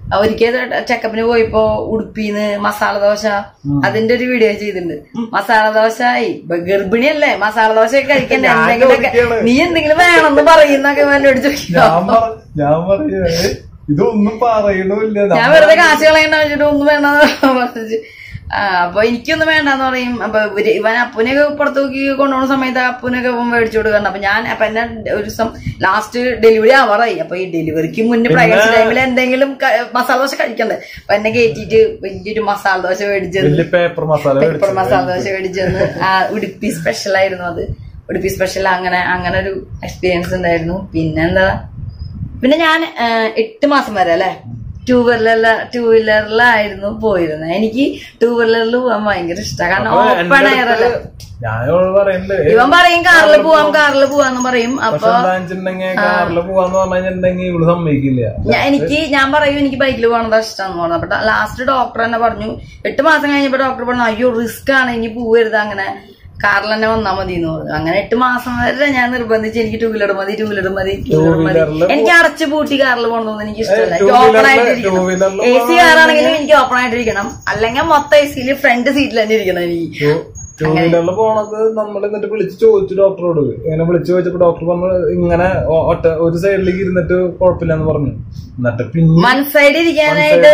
ഒരിക്കൽ ചെക്കപ്പിന് പോയപ്പോ ഉടുപ്പിന്ന് മസാല ദോശ അതിന്റെ ഒരു വീഡിയോ ചെയ്തിട്ടുണ്ട് മസാല ദോശ ഈ ബ- ഗർഭിണിയല്ലേ മസാല ദോശ ഒക്കെ കഴിക്കണ്ടേ ഞാൻ എന്തെങ്കിലുമൊക്കെ ചോദിക്കാണ്. നീ എന്തെങ്കിലും വേണമെന്ന് പറയുന്നൊക്കെ എന്നോട് ചോദിക്കും ഞാൻ പറ- ഞാൻ പറയുന്നത് ഇതൊന്നും പറയണില്ല ഞാൻ വെറുതെ കാശ് കളയണ്ട വെച്ചിട്ട് ഒന്നും വേണ്ടെന്ന് പറഞ്ഞു ആ അപ്പൊ എനിക്കൊന്നും വേണ്ടെന്ന് പറയും അപ്പൊ ഇവര് ഇവൻ അപ്പുനൊക്കെ പുറത്തേക്ക് കൊണ്ടുപോകുന്ന സമയത്ത് അപ്പുനൊക്കെ ഇവൻ മേടിച്ചു കൊടുക്കണം അപ്പൊ ഞാൻ അപ്പൊ എന്നെ ഒരു ദിവസം ലാസ്റ്റ് ഡെലിവറി ആവാറായി അപ്പൊ ഈ ഡെലിവറിക്ക് മുന്നേ പ്രഗ്നൻസി ടൈമിൽ എന്തെങ്കിലും ക- മസാല ദോശ കഴിക്കണ്ടേ അപ്പൊ എന്നെ കയറ്റിട്ട് വലിയൊരു മസാല ദോശ മേടിച്ചത് വലിയ പേപ്പർ മസാല പെപ്പർ മേടിച്ചു. മസാല ദോശ മേടിച്ചെന്ന് ആ ഉടുപ്പി സ്പെഷ്യൽ ആയിരുന്നു അത് ഉടുപ്പി സ്പെഷ്യൽ അങ്ങനെ അങ്ങനെ ഒരു എക്സ്പീരിയൻസ് ഉണ്ടായിരുന്നു പിന്നെന്താ പിന്നെ ഞാൻ ആ, എട്ട് മാസം വരെ അല്ലെ ടൂ വീലറില ടൂ വീലറിലായിരുന്നു പോയിരുന്നത് എനിക്ക് ടൂ വീലറിൽ പോകാൻ ഭയങ്കര ഇഷ്ടമാണ് കാരണം അപ്പൊ ഓപ്പൺ എന്റെ എയർ അല്ല അടുത്ത് ഞാനോട് പറയണ്ട് ഇവൻ പറയും കാറിൽ പോവാം കാറിൽ പോവാന്ന് പറയും അപ്പൊ പക്ഷെ എന്താ വെച്ചിട്ടുണ്ടെങ്കിൽ കാറിൽ പോവാന്ന് പറഞ്ഞു കഴിഞ്ഞിട്ടുണ്ടെങ്കിൽ ഇവള് സമ്മതിക്കില്ല ഞാൻ എനിക്ക് ഞാൻ പറയും എനിക്ക് ബൈക്കിൽ പോകണത് ഇഷ്ടമാണെന്ന് പറഞ്ഞു അപ്പൊ ലാസ്റ്റ് ഡോക്ടർ തന്നെ പറഞ്ഞു എട്ട് മാസം കഴിഞ്ഞപ്പോ ഡോക്ടർ പറഞ്ഞു അയ്യോ റിസ്ക് ആണ് ഇനി പോവരുത് അങ്ങനെ കാറിൽ തന്നെ വന്നാ മതി എന്ന് പറഞ്ഞു അങ്ങനെ എട്ട് മാസം വരെ ഞാൻ നിർബന്ധിച്ച് എനിക്ക് ടൂ വീലർ മതി ടൂ വീലർ മതി ടൂ വീലർ മതി വീലറില് എനിക്ക് അടച്ചു പൂട്ടി കാറിൽ പോകണമെന്ന് എനിക്ക് ഇഷ്ടമല്ല two എനിക്ക് ഓപ്പൺ wheeler- ആയിട്ടിരിക്കണം two wheeler ല് എ സി കാറാണെങ്കിലും എനിക്ക് ഓപ്പൺ ആയിട്ടിരിക്കണം അല്ലെങ്കിൽ മൊത്തം എ സിയിൽ ഫ്രണ്ട് സീറ്റിൽ തന്നെ ഇരിക്കണം എനിക്ക് ടൂ വീലറിൽ പോണത് നമ്മൾ എന്നിട്ട് വിളിച്ച് ചോദിച്ചു ഡോക്ടറോട് ഇങ്ങനെ വിളിച്ചു ചോദിച്ചപ്പോ ഡോക്ടർ പറഞ്ഞു ഇങ്ങനെ ഒ- ഒറ്റ ഒരു സൈഡിലേക്ക് ഇരുന്നിട്ട് കുഴപ്പമില്ലെന്ന് പറഞ്ഞു എന്നിട്ട് പിന്നെ വൺ സൈഡ് ഇരിക്കാനായിട്ട്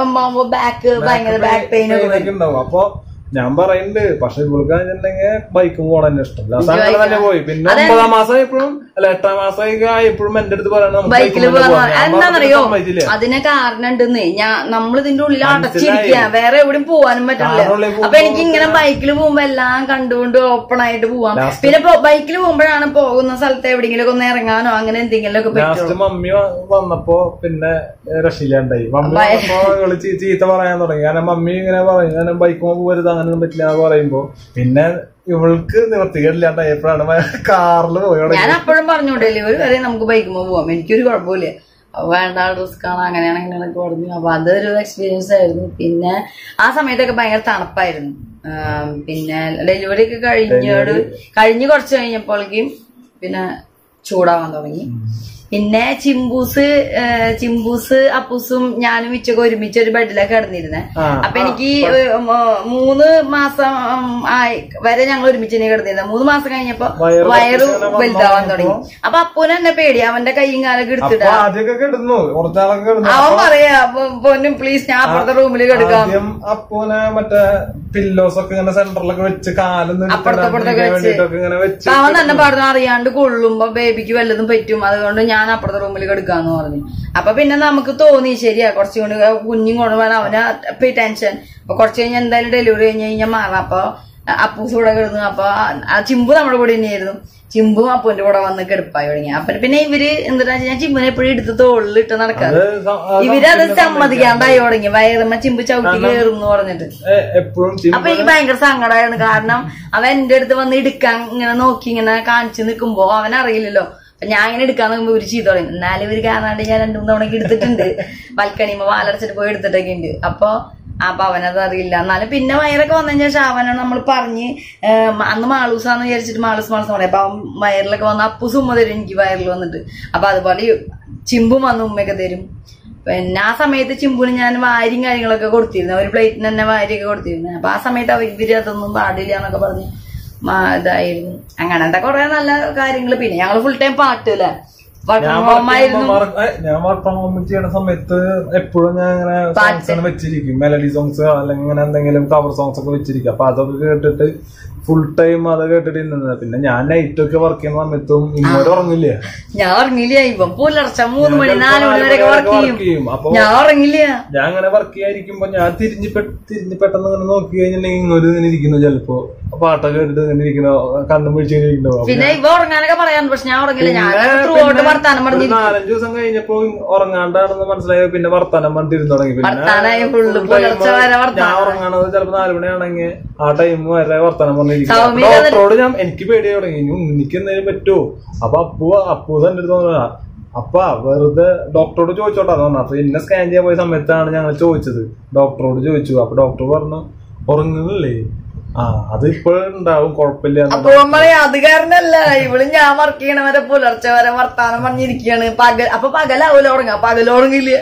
ബാക്ക് ഭയങ്കര ബാക്ക് പെയിൻ ഒക്കെ വരും ഇതൊക്കെ ഉണ്ടാവും അപ്പൊ ഞാൻ പറയുന്നുണ്ട് പക്ഷെ ഇവൾക്ക് കഴിഞ്ഞിട്ടുണ്ടെങ്കിൽ ബൈക്ക് പോകണ തന്നെ ഇഷ്ടം ലാസ്റ്റ് അങ്ങനെ തന്നെ പോയി പിന്നെ ഒമ്പതാം മാസം ആയപ്പോഴും അല്ല എട്ടാം മാസം ആയപ്പോഴും എന്റെ അടുത്ത് പറയണത് നമുക്ക് ബൈക്കിൽ bike ൽ പോകാൻ പോവാം. ഞാൻ എന്താണെന്നറിയോ പറഞ്ഞു, സമ്മതിച്ചില്ല. അതിന് കാരണം ഉണ്ടെന്ന് ഞാൻ നമ്മൾ ഇതിന്റെ ഉള്ളിൽ അടച്ചിരിക്കുക വേറെ എവിടെയും പോവാനും പറ്റില്ല കാറിനുള്ളിൽ പോകുമ്പോ അപ്പൊ എനിക്ക് ഇങ്ങനെ ബൈക്കിൽ പോകുമ്പോ എല്ലാം കണ്ടുകൊണ്ട് ഓപ്പൺ ആയിട്ട് പോവാം Last- പിന്നെ ബൈക്കിൽ പോകുമ്പോഴാണ് പോകുന്ന സ്ഥലത്ത് എവിടെയെങ്കിലും ഒക്കെ ഒന്ന് ഇറങ്ങാനോ അങ്ങനെ എന്തെങ്കിലും ഒക്കെ പറ്റുള്ളൂ ലാസ്റ്റ് മമ്മി വ- വന്നപ്പോ പിന്നെ രക്ഷയില്ലാണ്ടായി മമ്മി വന്നപ്പോ ഇവള് ചീ- ചീത്ത പറയാൻ തുടങ്ങി കാരണം മമ്മി ഇങ്ങനെ പറയും കാരണം ബൈക്ക് പോകരുത് അങ്ങനെയൊന്നും പറ്റില്ല എന്ന് പറയുമ്പോ പിന്നെ ഇവൾക്ക് നിവർത്തികളില്ലാണ്ടായപ്പോഴാണ് കാറിൽ പോയി തുടങ്ങി. ഞാൻ അപ്പോഴും പറഞ്ഞു ഡെലിവറി വരെ നമുക്ക് ബൈക്കുമ്പോൾ പോവാം എനിക്കൊരു കുഴപ്പമില്ല അപ്പൊ വേണ്ട റിസ്ക് ആണ് അങ്ങനെയാണ് ഇങ്ങനെയൊക്കെ പറഞ്ഞു അപ്പൊ അതൊരു എക്സ്പീരിയൻസ് ആയിരുന്നു പിന്നെ ആ സമയത്തൊക്കെ ഭയങ്കര തണുപ്പായിരുന്നു ആം, പിന്നെ ഡെലിവറി ഒക്കെ കഴിഞ്ഞോട് കഴിഞ്ഞ് കുറച്ച് കഴിഞ്ഞപ്പോഴേക്കും പിന്നെ ചൂടാവാൻ തുടങ്ങി പിന്നെ ചിമ്പൂസ് ഏ, ചിമ്പൂസ് അപ്പൂസും ഞാനും ഇച്ചൊക്കെ ഒരുമിച്ച് ഒരു ബെഡിലൊക്കെ കിടന്നിരുന്നേ ആ, അപ്പൊ എനിക്ക് ഏ, മ- മൂന്ന് മാസം ഉം, ആയി വരെ ഞങ്ങൾ ഒരുമിച്ച് തന്നെ കിടന്നിരുന്നത് മൂന്ന് മാസം കഴിഞ്ഞപ്പോ വയറ് വയറ് കുറച്ച് ഇങ്ങനെ വലുതാവാൻ തുടങ്ങി അപ്പൊ അപ്പൂന് എന്നെ പേടി അവന്റെ കൈയും കാലൊക്കെ അപ്പൊ എടുത്തിടാ ആദ്യമൊക്കെ കിടന്നു കുറച്ചാളൊക്കെ കിടന്നു അവൻ പറയാ "പൊ- പൊന്നും പ്ലീസ് ഞാൻ അപ്പുറത്തെ റൂമിൽ കിടക്കാം ആദ്യം അപ്പൂനെ മറ്റേ പില്ലോസ് ഒക്കെ ഇങ്ങനെ സെന്ററിലൊക്കെ വെച്ച് കാലൊന്നും അപ്പുറത്തെ അപ്പുറത്തൊക്കെ വെച്ച്. വേണ്ടിട്ടൊക്കെ ഇങ്ങനെ വെച്ച് അവൻ തന്നെ പറഞ്ഞു അറിയാണ്ട് കൊള്ളുമ്പോ ബേബിക്ക് വല്ലതും പറ്റും അതുകൊണ്ട് ഞാൻ അപ്പുറത്തെ റൂമിൽ കിടക്കാന്ന് പറഞ്ഞു അപ്പൊ പിന്നെ നമുക്ക് തോന്നി ശരിയാ കുറച്ചും കൂടി കുഞ്ഞും കൊണ്ടുപോകാൻ അവന് ടെൻഷൻ അപ്പൊ കുറച്ച് കഴിഞ്ഞ് എന്തായാലും ഡെലിവറി കഴിഞ്ഞ് കഴിഞ്ഞാൽ മാറാം അപ്പൊ അപ്പൂസ് കൂടെ കിടന്നു അപ്പൊ ആ ചിമ്പു നമ്മുടെ കൂടെ തന്നെയായിരുന്നു ചിമ്പും അപ്പൂന്റെ കൂടെ വന്ന് കിടപ്പായി തുടങ്ങി അപ്പൊ പിന്നെ ഇവര് എന്താ ഞാൻ ചിമ്പുനെ എപ്പോഴും എടുത്ത് തോളിലിട്ട് നടക്കാറ് അത് സ- അത് ഇവരത് സമ്മതിക്കാണ്ടായി തുടങ്ങി വയറുമ്മ ചിമ്പ് ചവിട്ടി കയറും എന്ന് പറഞ്ഞിട്ട് എ- എപ്പോഴും ചിം- അപ്പൊ എനിക്ക് ഭയങ്കര സങ്കടമായിരുന്നു കാരണം അവൻ എന്റെ അടുത്ത് വന്ന് എടുക്കാൻ ഇങ്ങനെ നോക്കി ഇങ്ങനെ കാണിച്ചു നിൽക്കുമ്പോ അവൻ അറിയില്ലല്ലോ അപ്പൊ ഞാൻ ഇങ്ങനെ എടുക്കാൻ നോക്കുമ്പോ ഇവര് ചെയ്തു തുടങ്ങി എന്നാലും ഇവര് കാണാണ്ട് ഞാൻ രണ്ടു മൂന്ന് തവണ എടുത്തിട്ടുണ്ട് ബൽക്കണിയുമ്പോ വാലടച്ചിട്ട് പോയി എടുത്തിട്ടൊക്കെ ഉണ്ട് അപ്പൊ അപ്പൊ അവനത് അറിയില്ല എന്നാലും പിന്നെ വയറൊക്കെ വന്നതിന് ശേഷം അവനോട് നമ്മൾ പറഞ്ഞ് ഏം, അന്ന് മാളൂസാന്ന് വിചാരിച്ചിട്ട് മാളൂസ് മാളൂസ് പറയും അപ്പൊ അവൻ വയറിലൊക്കെ വന്ന് അപ്പൂസ് ഉമ്മ തരും എനിക്ക് വയറിൽ വന്നിട്ട് അപ്പൊ അതുപോലെ ഈ ചിമ്പും വന്ന് ഉമ്മയൊക്കെ തരും പിന്നെ ആ സമയത്ത് ചിമ്പുന് ഞാൻ വാരിയും കാര്യങ്ങളൊക്കെ കൊടുത്തിരുന്നു ഒരു പ്ലേറ്റിന് തന്നെ വാരിയൊക്കെ കൊടുത്തിരുന്നു അപ്പൊ ആ സമയത്ത് അവർ ഇവര് അതൊന്നും പാടില്ല എന്നൊക്കെ പറഞ്ഞ് മാ- ഇതായിരുന്നു അങ്ങനത്തെ കുറെ നല്ല കാര്യങ്ങൾ പിന്നെ ഞങ്ങൾ ഫുൾ ടൈം പാട്ട് അല്ലേ ഞാൻ work ചെയ്യുമ്പോ work- ഏ, ഞാൻ വർക്ക് ഫ്രം ഹോം ചെയ്യണ സമയത്ത് എപ്പോഴും ഞാൻ ഇങ്ങനെ സോങ്സ് ആണ് വെച്ചിരിക്കും മെലഡി സോങ്സ് അല്ലെങ്കിൽ ഇങ്ങനെ എന്തെങ്കിലും കവർ സോങ്സ് ഒക്കെ വെച്ചിരിക്കും അപ്പൊ അതൊക്കെ കേട്ടിട്ട് ഫുൾ ടൈം അത് കേട്ടിട്ട് ഇരുന്നത് പിന്നെ ഞാൻ നൈറ്റ് ഒക്കെ വർക്ക് ചെയ്യുന്ന സമയത്തും ഇങ്ങോട്ട് ഉറങ്ങില്ല ഞാൻ ഉറങ്ങില്ല ഇപ്പം പുലർച്ചെ മൂന്ന് മണി നാല് മണി വരെയൊക്കെ വർക്ക് ചെയ്യും ചെയ്യും അപ്പൊ ഞാൻ ഉറങ്ങില്ല ഞാൻ അങ്ങനെ വർക്ക് ചെയ്യാതിരിക്കുമ്പോ ഞാൻ തിരിഞ്ഞ് പെ- തിരിഞ്ഞ് പെട്ടെന്ന് ഇങ്ങനെ നോക്കി കഴിഞ്ഞിട്ടുണ്ടെങ്കിൽ ഇങ്ങോട്ട് ഇങ്ങനെ ഇരിക്കുന്നു ചിലപ്പോ പാട്ടൊക്കെ കേട്ടിട്ട് ഇങ്ങനെ ഇരിക്കണോ കണ്ണും പിടിച്ച് ഇങ്ങനെ ഇരിക്കണോ അപ്പൊ പിന്നെ ഇവ ഉറങ്ങാനൊക്കെ പറയാൻ പക്ഷെ ഞാൻ ഉറങ്ങില്ല ഞാൻ പിന്നെ- ത്രൂ ഔട്ട് വർത്താനം ഒരു പറഞ്ഞിരിക്കും നാലഞ്ച് ദിവസം കഴിഞ്ഞപ്പോ ഉറങ്ങാണ്ടാണെന്ന് മനസ്സിലായ പിന്നെ വർത്താനം പറഞ്ഞിരുന്നു തുടങ്ങി പിന്നെ വർത്താനായി full full time പുലർച്ചെ വരെ വർത്താനം. ഞാൻ ഉറങ്ങണത് ചിലപ്പോ നാല് മണിയാണെങ്കിൽ ആ ടൈം വരെ വർത്താനം പറഞ്ഞിരിക്കും സൗമ്യ അപ്പൊ ഡോക്ടറോട് ഞാൻ എനിക്ക് പേടിയായി തുടങ്ങി ഇനി ഉണ്ണിക്ക് എന്തെങ്കിലും പറ്റുമോ അപ്പൊ അപ്പു അപ്പു എന്റെ അടുത്ത് പറഞ്ഞു അപ്പ വെറുതെ ഡോക്ടറോട് ചോദിച്ചോട്ടാന്ന് പറഞ്ഞു അപ്പൊ എന്നെ സ്കാൻ ചെയ്യാൻ പോയ സമയത്താണ് ഞങ്ങൾ ചോദിച്ചത് ഡോക്ടറോട് ചോദിച്ചു അപ്പൊ ഡോക്ടർ പറഞ്ഞു ഉറങ്ങുന്നില്ലേ ആ അത് ഇപ്പോഴുണ്ടാവും കുഴപ്പമില്ല എന്ന് അപ്പൊ അവൻ പറയാ അത് കാരണല്ല ഇവള് ഞാൻ വർക്ക് ചെയ്യണ വരെ പുലർച്ചെ വരെ വർത്താനം പറഞ്ഞിരിക്കുകയാണ് പകൽ അപ്പൊ പകലാവൂല ഉറങ്ങാ പകൽ ഉറങ്ങില്ല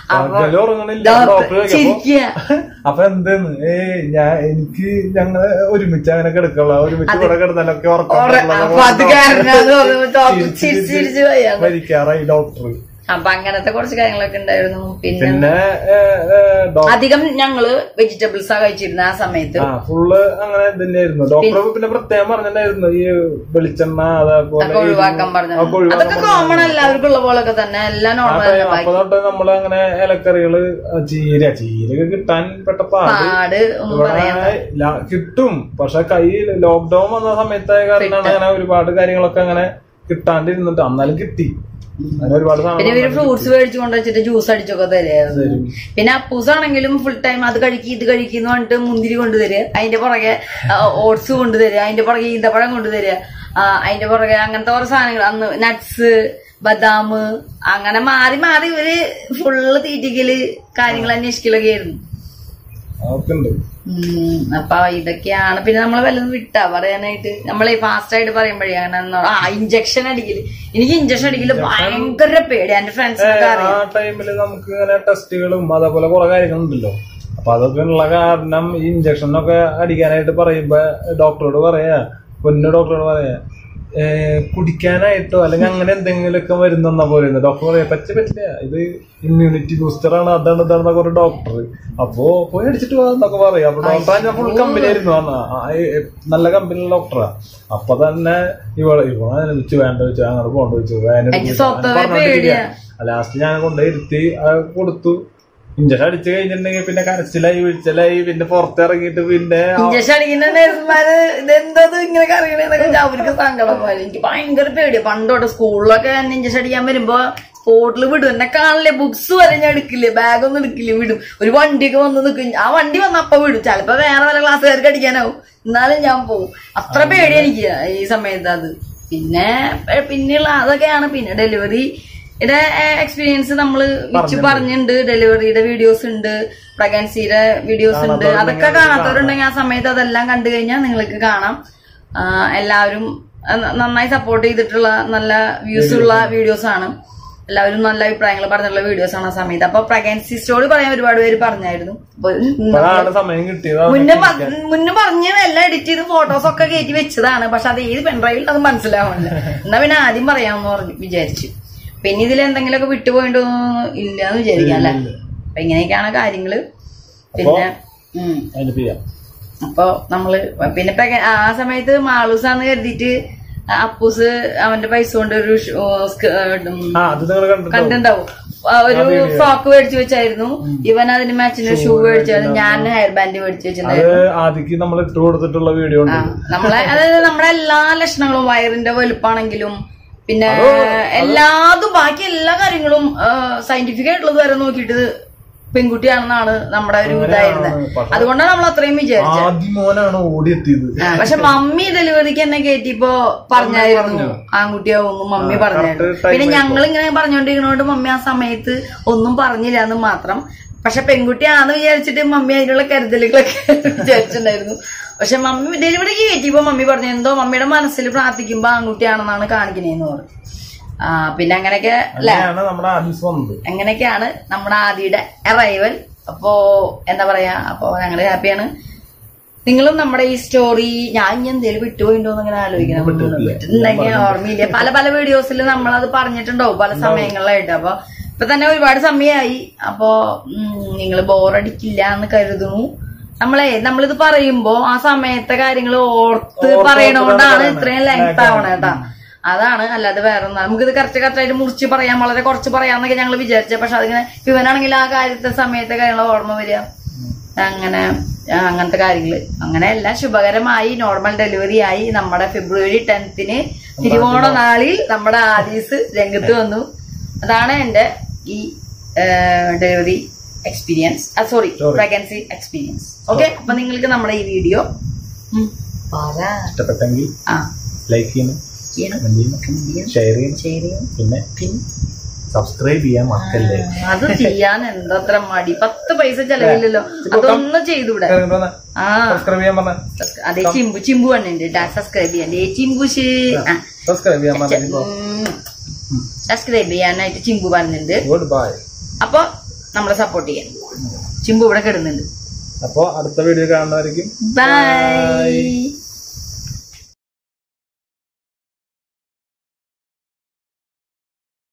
അപ്പൊ പകല് ഉറങ്ങണില്ല ഡോക്ടർ ഡോക്ടർ ചോദിക്കും, ചിരിക്കുക അപ്പൊ അപ്പൊ എന്തെന്ന് ഏ ഞാൻ എനിക്ക് ഞങ്ങള് ഒരുമിച്ച് അങ്ങനെ കിടക്കുള്ള ഒരുമിച്ച് ഇവിടെ കിടന്നാലൊക്കെ ഉറക്കം ഉറ- വരില്ല. അപ്പൊ അത് കാരണമാണ് തോന്നുന്നു ഡോക്ടർ ചിരിച്ച് ചിരിച്ച് ചിരിച്ച് വയ്യാന്ന്. മരിക്കാറായി ഡോക്ടർ അപ്പൊ അങ്ങനത്തെ കുറച്ച് കാര്യങ്ങളൊക്കെ ഉണ്ടായിരുന്നു പിന്നെ പിന്നെ ഡോക്ടർ അധികം ഞങ്ങള് വെജിറ്റബിൾസാ കഴിച്ചിരുന്ന ആ സമയത്ത് ആ ഫുള്ള് അങ്ങനെ തന്നെയായിരുന്നു ഡോക്ടർ പിന്നെ പ്രത്യേകം പറഞ്ഞിട്ടുണ്ടായിരുന്നു ഈ വെളിച്ചെണ്ണ അതേപോലെ അതൊക്കെ ഒഴിവാക്കാൻ പറഞ്ഞു അതൊക്കെ ഒഴിവാക്കാൻ അതൊക്കെ കോമൺ എല്ലാവർക്കും ഉള്ള പോലൊക്കെ തന്നെ എല്ലാം ആ നോർമൽ ടൈം അപ്പൊ തൊട്ട് നമ്മള് അങ്ങനെ ഇലക്കറികള് ചീര ചീരയൊക്കെ കിട്ടാൻ പെട്ട പാട് പാട് ഒന്നും ഇവിടെ പറയണ്ട ല- കിട്ടും പക്ഷെ കൈ ലോക്ക്ഡൌൺ വന്ന സമയത്തായ കാരണമാണ് അങ്ങനെ ഒരുപാട് കാര്യങ്ങളൊക്കെ അങ്ങനെ കിട്ടാണ്ടിരുന്നിട്ട് എന്നാലും കിട്ടി അങ്ങനെ ഒരുപാട് പിന്നെ സാധനം ഇവര് ഫ്രൂട്ട്സ് മേടിച്ചു കൊണ്ട് വെച്ചിട്ട് ജ്യൂസ് അടിച്ചൊക്കെ തരുമായിരുന്നു പിന്നെ അപ്പൂസ് ആണെങ്കിലും ഫുൾ ടൈം അത് കഴിക്കി ഇത് കഴിക്കുന്നു പറഞ്ഞിട്ട് മുന്തിരി കൊണ്ടുതരിക അതിന്റെ പുറകെ ഓട്സ് കൊണ്ടുതരിക അതിന്റെ പുറകെ ഈന്തപ്പഴം കൊണ്ടുതരിക ആ, അതിന്റെ പുറകെ അങ്ങനത്തെ കുറെ സാധനങ്ങൾ അന്ന് നട്ട്സ് ബദാം അങ്ങനെ മാറി മാറി ഇവര് ഫുള്ള് തീറ്റിക്കല് കാര്യങ്ങൾ അന്വേഷിക്കലൊക്കെ ആയിരുന്നു അതൊക്കെ ഉണ്ട് ഉം, അപ്പൊ ഇതൊക്കെയാണ് പിന്നെ നമ്മൾ വല്ലതും വിട്ടാ പറയാനായിട്ട് നമ്മളെ ഫാസ്റ്റ് ആയിട്ട് പറയുമ്പോഴേ അങ്ങനെ ആ ഇഞ്ചക്ഷൻ അടിക്കല് എനിക്ക് ഇഞ്ചക്ഷൻ അടിക്കല് ഭയങ്കര പേടി എന്റെ ഫ്രണ്ട്സിനൊക്കെ ആ അറിയാം ടൈമില് നമുക്ക് ഇങ്ങനെ ടെസ്റ്റുകളും അതേപോലെ കുറെ കാര്യങ്ങളുണ്ടല്ലോ അപ്പൊ അതൊക്കെ ഉള്ള കാരണം ഈ ഇഞ്ചക്ഷനൊക്കെ അടിക്കാനായിട്ട് പറയുമ്പോ ഡോക്ടറോട് പറയാ പൊന്നു ഡോക്ടറോട് പറയാ ഏ, കുടിക്കാനായിട്ടോ അല്ലെങ്കിൽ അങ്ങനെ എന്തെങ്കിലുമൊക്കെ വരുന്നെന്നാ പറയുന്നത് ഡോക്ടർ പറയാ പറ്റ പറ്റില്ല ഇത് ഇമ്മ്യൂണിറ്റി ബൂസ്റ്റർ ആണ് അതാണ് ഇതാണെന്നൊക്കെ ഒരു ഡോക്ടർ അപ്പോ പോയി അടിച്ചിട്ട് പോകാന്നൊക്കെ പറയാം അപ്പൊ ഡോക്ടർ ഫുൾ കമ്പനി ആയിരുന്നു അന്ന് ആ, ഈ, നല്ല കമ്പനിയുള്ള ഡോക്ടറാ അപ്പൊ തന്നെ ഇവളെ ഇവളെ വെച്ച് വേണ്ട വെച്ചു അങ്ങനെ പോകണ്ട വെച്ചു എനിക്ക് സ്വത്തവേ പേടിയാ. ലാസ്റ്റ് ഞാൻ കൊണ്ടുപോയി ഇരുത്തി അത് കൊടുത്തു ഇഞ്ചക്ഷൻ അടിച്ചു കഴിഞ്ഞിട്ടുണ്ടെങ്കിൽ പിന്നെ കരച്ചിലായി വീഴ്ചലായി പിന്നെ പുറത്തിറങ്ങിയിട്ട് പിന്നെ ആ- ഇഞ്ചക്ഷൻ അടിക്കുന്ന നേഴ്സുമാര് ഇതെന്തത് ഇങ്ങനെ കറിയണെന്നൊക്കെ വെച്ചാൽ അവർക്ക് സങ്കടം പോലെ എനിക്ക് ഭയങ്കര പേടി പണ്ടോട്ട് സ്കൂളിലൊക്കെ എന്നെ ഇഞ്ചക്ഷൻ അടിക്കാൻ വരുമ്പോ സ്പോട്ടിൽ വിടും എന്നെ കാണില്ലേ ബുക്സ് വരെ ഞാൻ എടുക്കില്ലേ ബാഗൊന്നും എടുക്കില്ല വിടും ഒരു വണ്ടിയൊക്കെ വന്ന് നിൽക്കും ആ വണ്ടി വന്ന അപ്പൊ വിടും ചിലപ്പോ വേറെ വല്ല ക്ലാസ്സുകാർക്ക് അടിക്കാനാവും എന്നാലും ഞാൻ പോകും അത്ര പേടി എനിക്ക് ഈ സമയത്ത് അത് പിന്നെ ഏ, പിന്നെയുള്ള അതൊക്കെയാണ് പിന്നെ ഡെലിവറി യുടെ എക്സ്പീരിയൻസ് നമ്മള് വിച്ച് പറഞ്ഞിട്ടുണ്ട് ഡെലിവറിയുടെ വീഡിയോസ് ഉണ്ട് പ്രഗ്നൻസിയുടെ വീഡിയോസ് ഉണ്ട് അതൊക്കെ കാണാത്തവരുണ്ടെങ്കിൽ ആ സമയത്ത് അതെല്ലാം കണ്ടു കഴിഞ്ഞാൽ നിങ്ങൾക്ക് കാണാം ആ, എല്ലാവരും ആ, ന- നന്നായി സപ്പോർട്ട് ചെയ്തിട്ടുള്ള നല്ല വ്യൂസ് ഉള്ള വീഡിയോസ് ആണ് എല്ലാവരും നല്ല അഭിപ്രായങ്ങൾ പറഞ്ഞിട്ടുള്ള വീഡിയോസ് ആണ് ആ സമയത്ത് അപ്പൊ പ്രഗ്നൻസി സ്റ്റോറി പറയാൻ ഒരുപാട് പേര് പറഞ്ഞായിരുന്നു അപ്പൊ ഇപ്പോഴാണ് സമയം കിട്ടിയത് മുന്നേ പ- മുന്നേ പറഞ്ഞ് എല്ലാം എഡിറ്റ് ചെയ്ത് ഫോട്ടോസ് ഒക്കെ കയറ്റി വെച്ചതാണ് പക്ഷെ അത് ഏത് പെൺഡ്രൈവിൽ അത് മനസ്സിലാവുന്നില്ല എന്നാ പിന്നെ ആദ്യം പറയാമെന്ന് പറഞ്ഞു വിചാരിച്ചു പിന്നെ ഇതിൽ എന്തെങ്കിലുമൊക്കെ വിട്ടുപോയിട്ടോ ഇല്ല എന്ന് വിചാരിക്കാം അല്ലെ അപ്പൊ ഇങ്ങനെയൊക്കെയാണ് കാര്യങ്ങള് പിന്നെ ഉം അതിന് ചെയ്യാം അപ്പൊ നമ്മള് പിന്നെ പ്രഗ്ന- ആ സമയത്ത് മാളൂസാന്ന് കരുതിയിട്ട് അപ്പൂസ് അവന്റെ പൈസ കൊണ്ട് ഒരു ഷൂ- സ്ക- ഉം, ആ അത് നിങ്ങൾ കണ്ടിട്ടുണ്ടോ കണ്ടിണ്ടാവും ആ, ഒരു ഫ്രോക്ക് മേടിച്ചു വെച്ചായിരുന്നു ഇവൻ അതിന് മാച്ചിന് ഷൂ മേടിച്ചായിരുന്നു ഞാൻ ഹെയർ ബാൻഡ് മേടിച്ചു വെച്ചിട്ടുണ്ടായിരുന്നു അത് ആദ്യക്ക് നമ്മൾ ഇട്ട് കൊടുത്തിട്ടുള്ള വീഡിയോ ഉണ്ട് നമ്മളെ അതായത് നമ്മുടെ എല്ലാ ലക്ഷണങ്ങളും വയറിന്റെ വലുപ്പാണെങ്കിലും പിന്നെ എല്ലാതും ബാക്കി എല്ലാ കാര്യങ്ങളും സയന്റിഫിക് ആയിട്ടുള്ളത് വരെ നോക്കിയിട്ട് പെൺകുട്ടിയാണെന്നാണ് നമ്മുടെ ഒരു ഇതായിരുന്നത് പക്ഷെ അതുകൊണ്ടാണ് നമ്മൾ അത്രയും വിചാരിച്ചത് ആദ്യ മോനാണ് ഓടിയെത്തിയത് ആ, പക്ഷെ മമ്മി ഡെലിവറിക്ക് എന്നെ കയറ്റിയപ്പോ പറഞ്ഞായിരുന്നു ആൺകുട്ടിയാവുന്നു മമ്മി പറഞ്ഞായിരുന്നു correct time പിന്നെ ഞങ്ങൾ ഇങ്ങനെ പറഞ്ഞോണ്ടിരിക്കുന്നോണ്ട് മമ്മി ആ സമയത്ത് ഒന്നും പറഞ്ഞില്ല എന്ന് മാത്രം പക്ഷെ പെൺകുട്ടിയാണെന്ന് വിചാരിച്ചിട്ട് മമ്മി അതിനുള്ള കരുതലുകളൊക്കെ വിചാരിച്ചിട്ടുണ്ടായിരുന്നു പക്ഷെ മമ്മി ഡെലിവറിക്ക് കയറ്റിയപ്പോ മമ്മി പറഞ്ഞു എന്തോ മമ്മിയുടെ മനസ്സിൽ പ്രാർത്ഥിക്കുമ്പോ ആൺകുട്ടിയാണെന്നാണ് കാണിക്കണേന്ന് പറഞ്ഞു ആ പിന്നെ അങ്ങനെയൊക്കെ അല്ലെ അങ്ങനെയാണ് നമ്മുടെ ആദീസ് വന്നത് അങ്ങനെയൊക്കെയാണ് നമ്മുടെ ആദിയുടെ അറൈവൽ അപ്പോ എന്താ പറയാ അപ്പോ ഞങ്ങള് ഹാപ്പിയാണ് നിങ്ങളും നമ്മുടെ ഈ സ്റ്റോറി ഞാൻ ഇനി എന്തേലും വിട്ടുപോയിണ്ടോ എന്ന് ഇങ്ങനെ ആലോചിക്കണം വിട്ടിട്ടുണ്ടെങ്കിൽ ഓർമ്മയില്ല പല പല വീഡിയോസിൽ നമ്മളത് പറഞ്ഞിട്ടുണ്ടാവും പല സമയങ്ങളിലായിട്ട് അപ്പൊ ഇപ്പൊ തന്നെ ഒരുപാട് സമയമായി അപ്പോ നിങ്ങൾ ബോറടിക്കില്ല എന്ന് കരുതുന്നു നമ്മളെ നമ്മളിത് പറയുമ്പോ ആ സമയത്തെ കാര്യങ്ങൾ ഓർത്ത് പറയണോണ്ടാണ് ഇത്രയും ലെങ്ത് ആവണേ കേട്ടാ അതാണ് അല്ലാതെ വേറെ ഒന്നും നമുക്കിത് കറക്റ്റ് കറക്റ്റ് ആയിട്ട് മുറിച്ച് പറയാം വളരെ കുറച്ച് പറയാന്നൊക്കെ ഞങ്ങൾ വിചാരിച്ചത് പക്ഷെ അതിങ്ങനെ ഇവനാണെങ്കിൽ ആ കാര്യത്തെ സമയത്തെ കാര്യങ്ങൾ ഓർമ്മ വരിക അങ്ങനെ ആ, അങ്ങനത്തെ കാര്യങ്ങള് അങ്ങനെ എല്ലാം ശുഭകരമായി നോർമൽ ഡെലിവറി ആയി നമ്മുടെ ഫെബ്രുവരി ടെൻത്തിന് തിരുവോണ നാളിൽ നമ്മുടെ ആദീസ് രംഗത്ത് വന്നു അതാണ് എന്റെ ഈ delivery experience sorry pregnancy experience okay അപ്പൊ നിങ്ങൾക്ക് നമ്മുടെ ഈ വീഡിയോ പറ ഇഷ്ടപ്പെട്ടെങ്കിൽ ആ ലൈക്ക് ചെയ്യണം ചെയ്യണം comment ചെയ്യണം comment ചെയ്യണം ഷെയർ ചെയ്യണം ഷെയർ ചെയ്യണം പിന്നെ പിന്നെ സബ്സ്ക്രൈബ് ചെയ്യാൻ മറക്കല്ലേ അത് ചെയ്യാൻ എന്തത്ര മടി പത്ത് പൈസ ചെലവില്ലല്ലോ അതൊന്നും ചെയ്തൂടെ ആ സബ്സ്ക്രൈബ് ചെയ്യാൻ പറഞ്ഞ അതെ ചിമ്പു ചിമ്പു വന്നിട്ടുണ്ട് സബ്സ്ക്രൈബ് ചെയ്യാൻ ദേ ചിമ്പുഷ് ആ സബ്സ്ക്രൈബ് ചെയ്യാൻ പറഞ്ഞ സബ്സ്ക്രൈബ് ചെയ്യാനായിട്ട് ചിമ്പു പറഞ്ഞിട്ടുണ്ട് ഗുഡ് ബൈ അപ്പൊ നമ്മളെ സപ്പോർട്ട് ചെയ്യാൻ ചിമ്പു ഇവിടെ കിടന്നുണ്ട് അപ്പൊ അടുത്ത വീഡിയോ കാണുന്നതായിരിക്കും ബൈ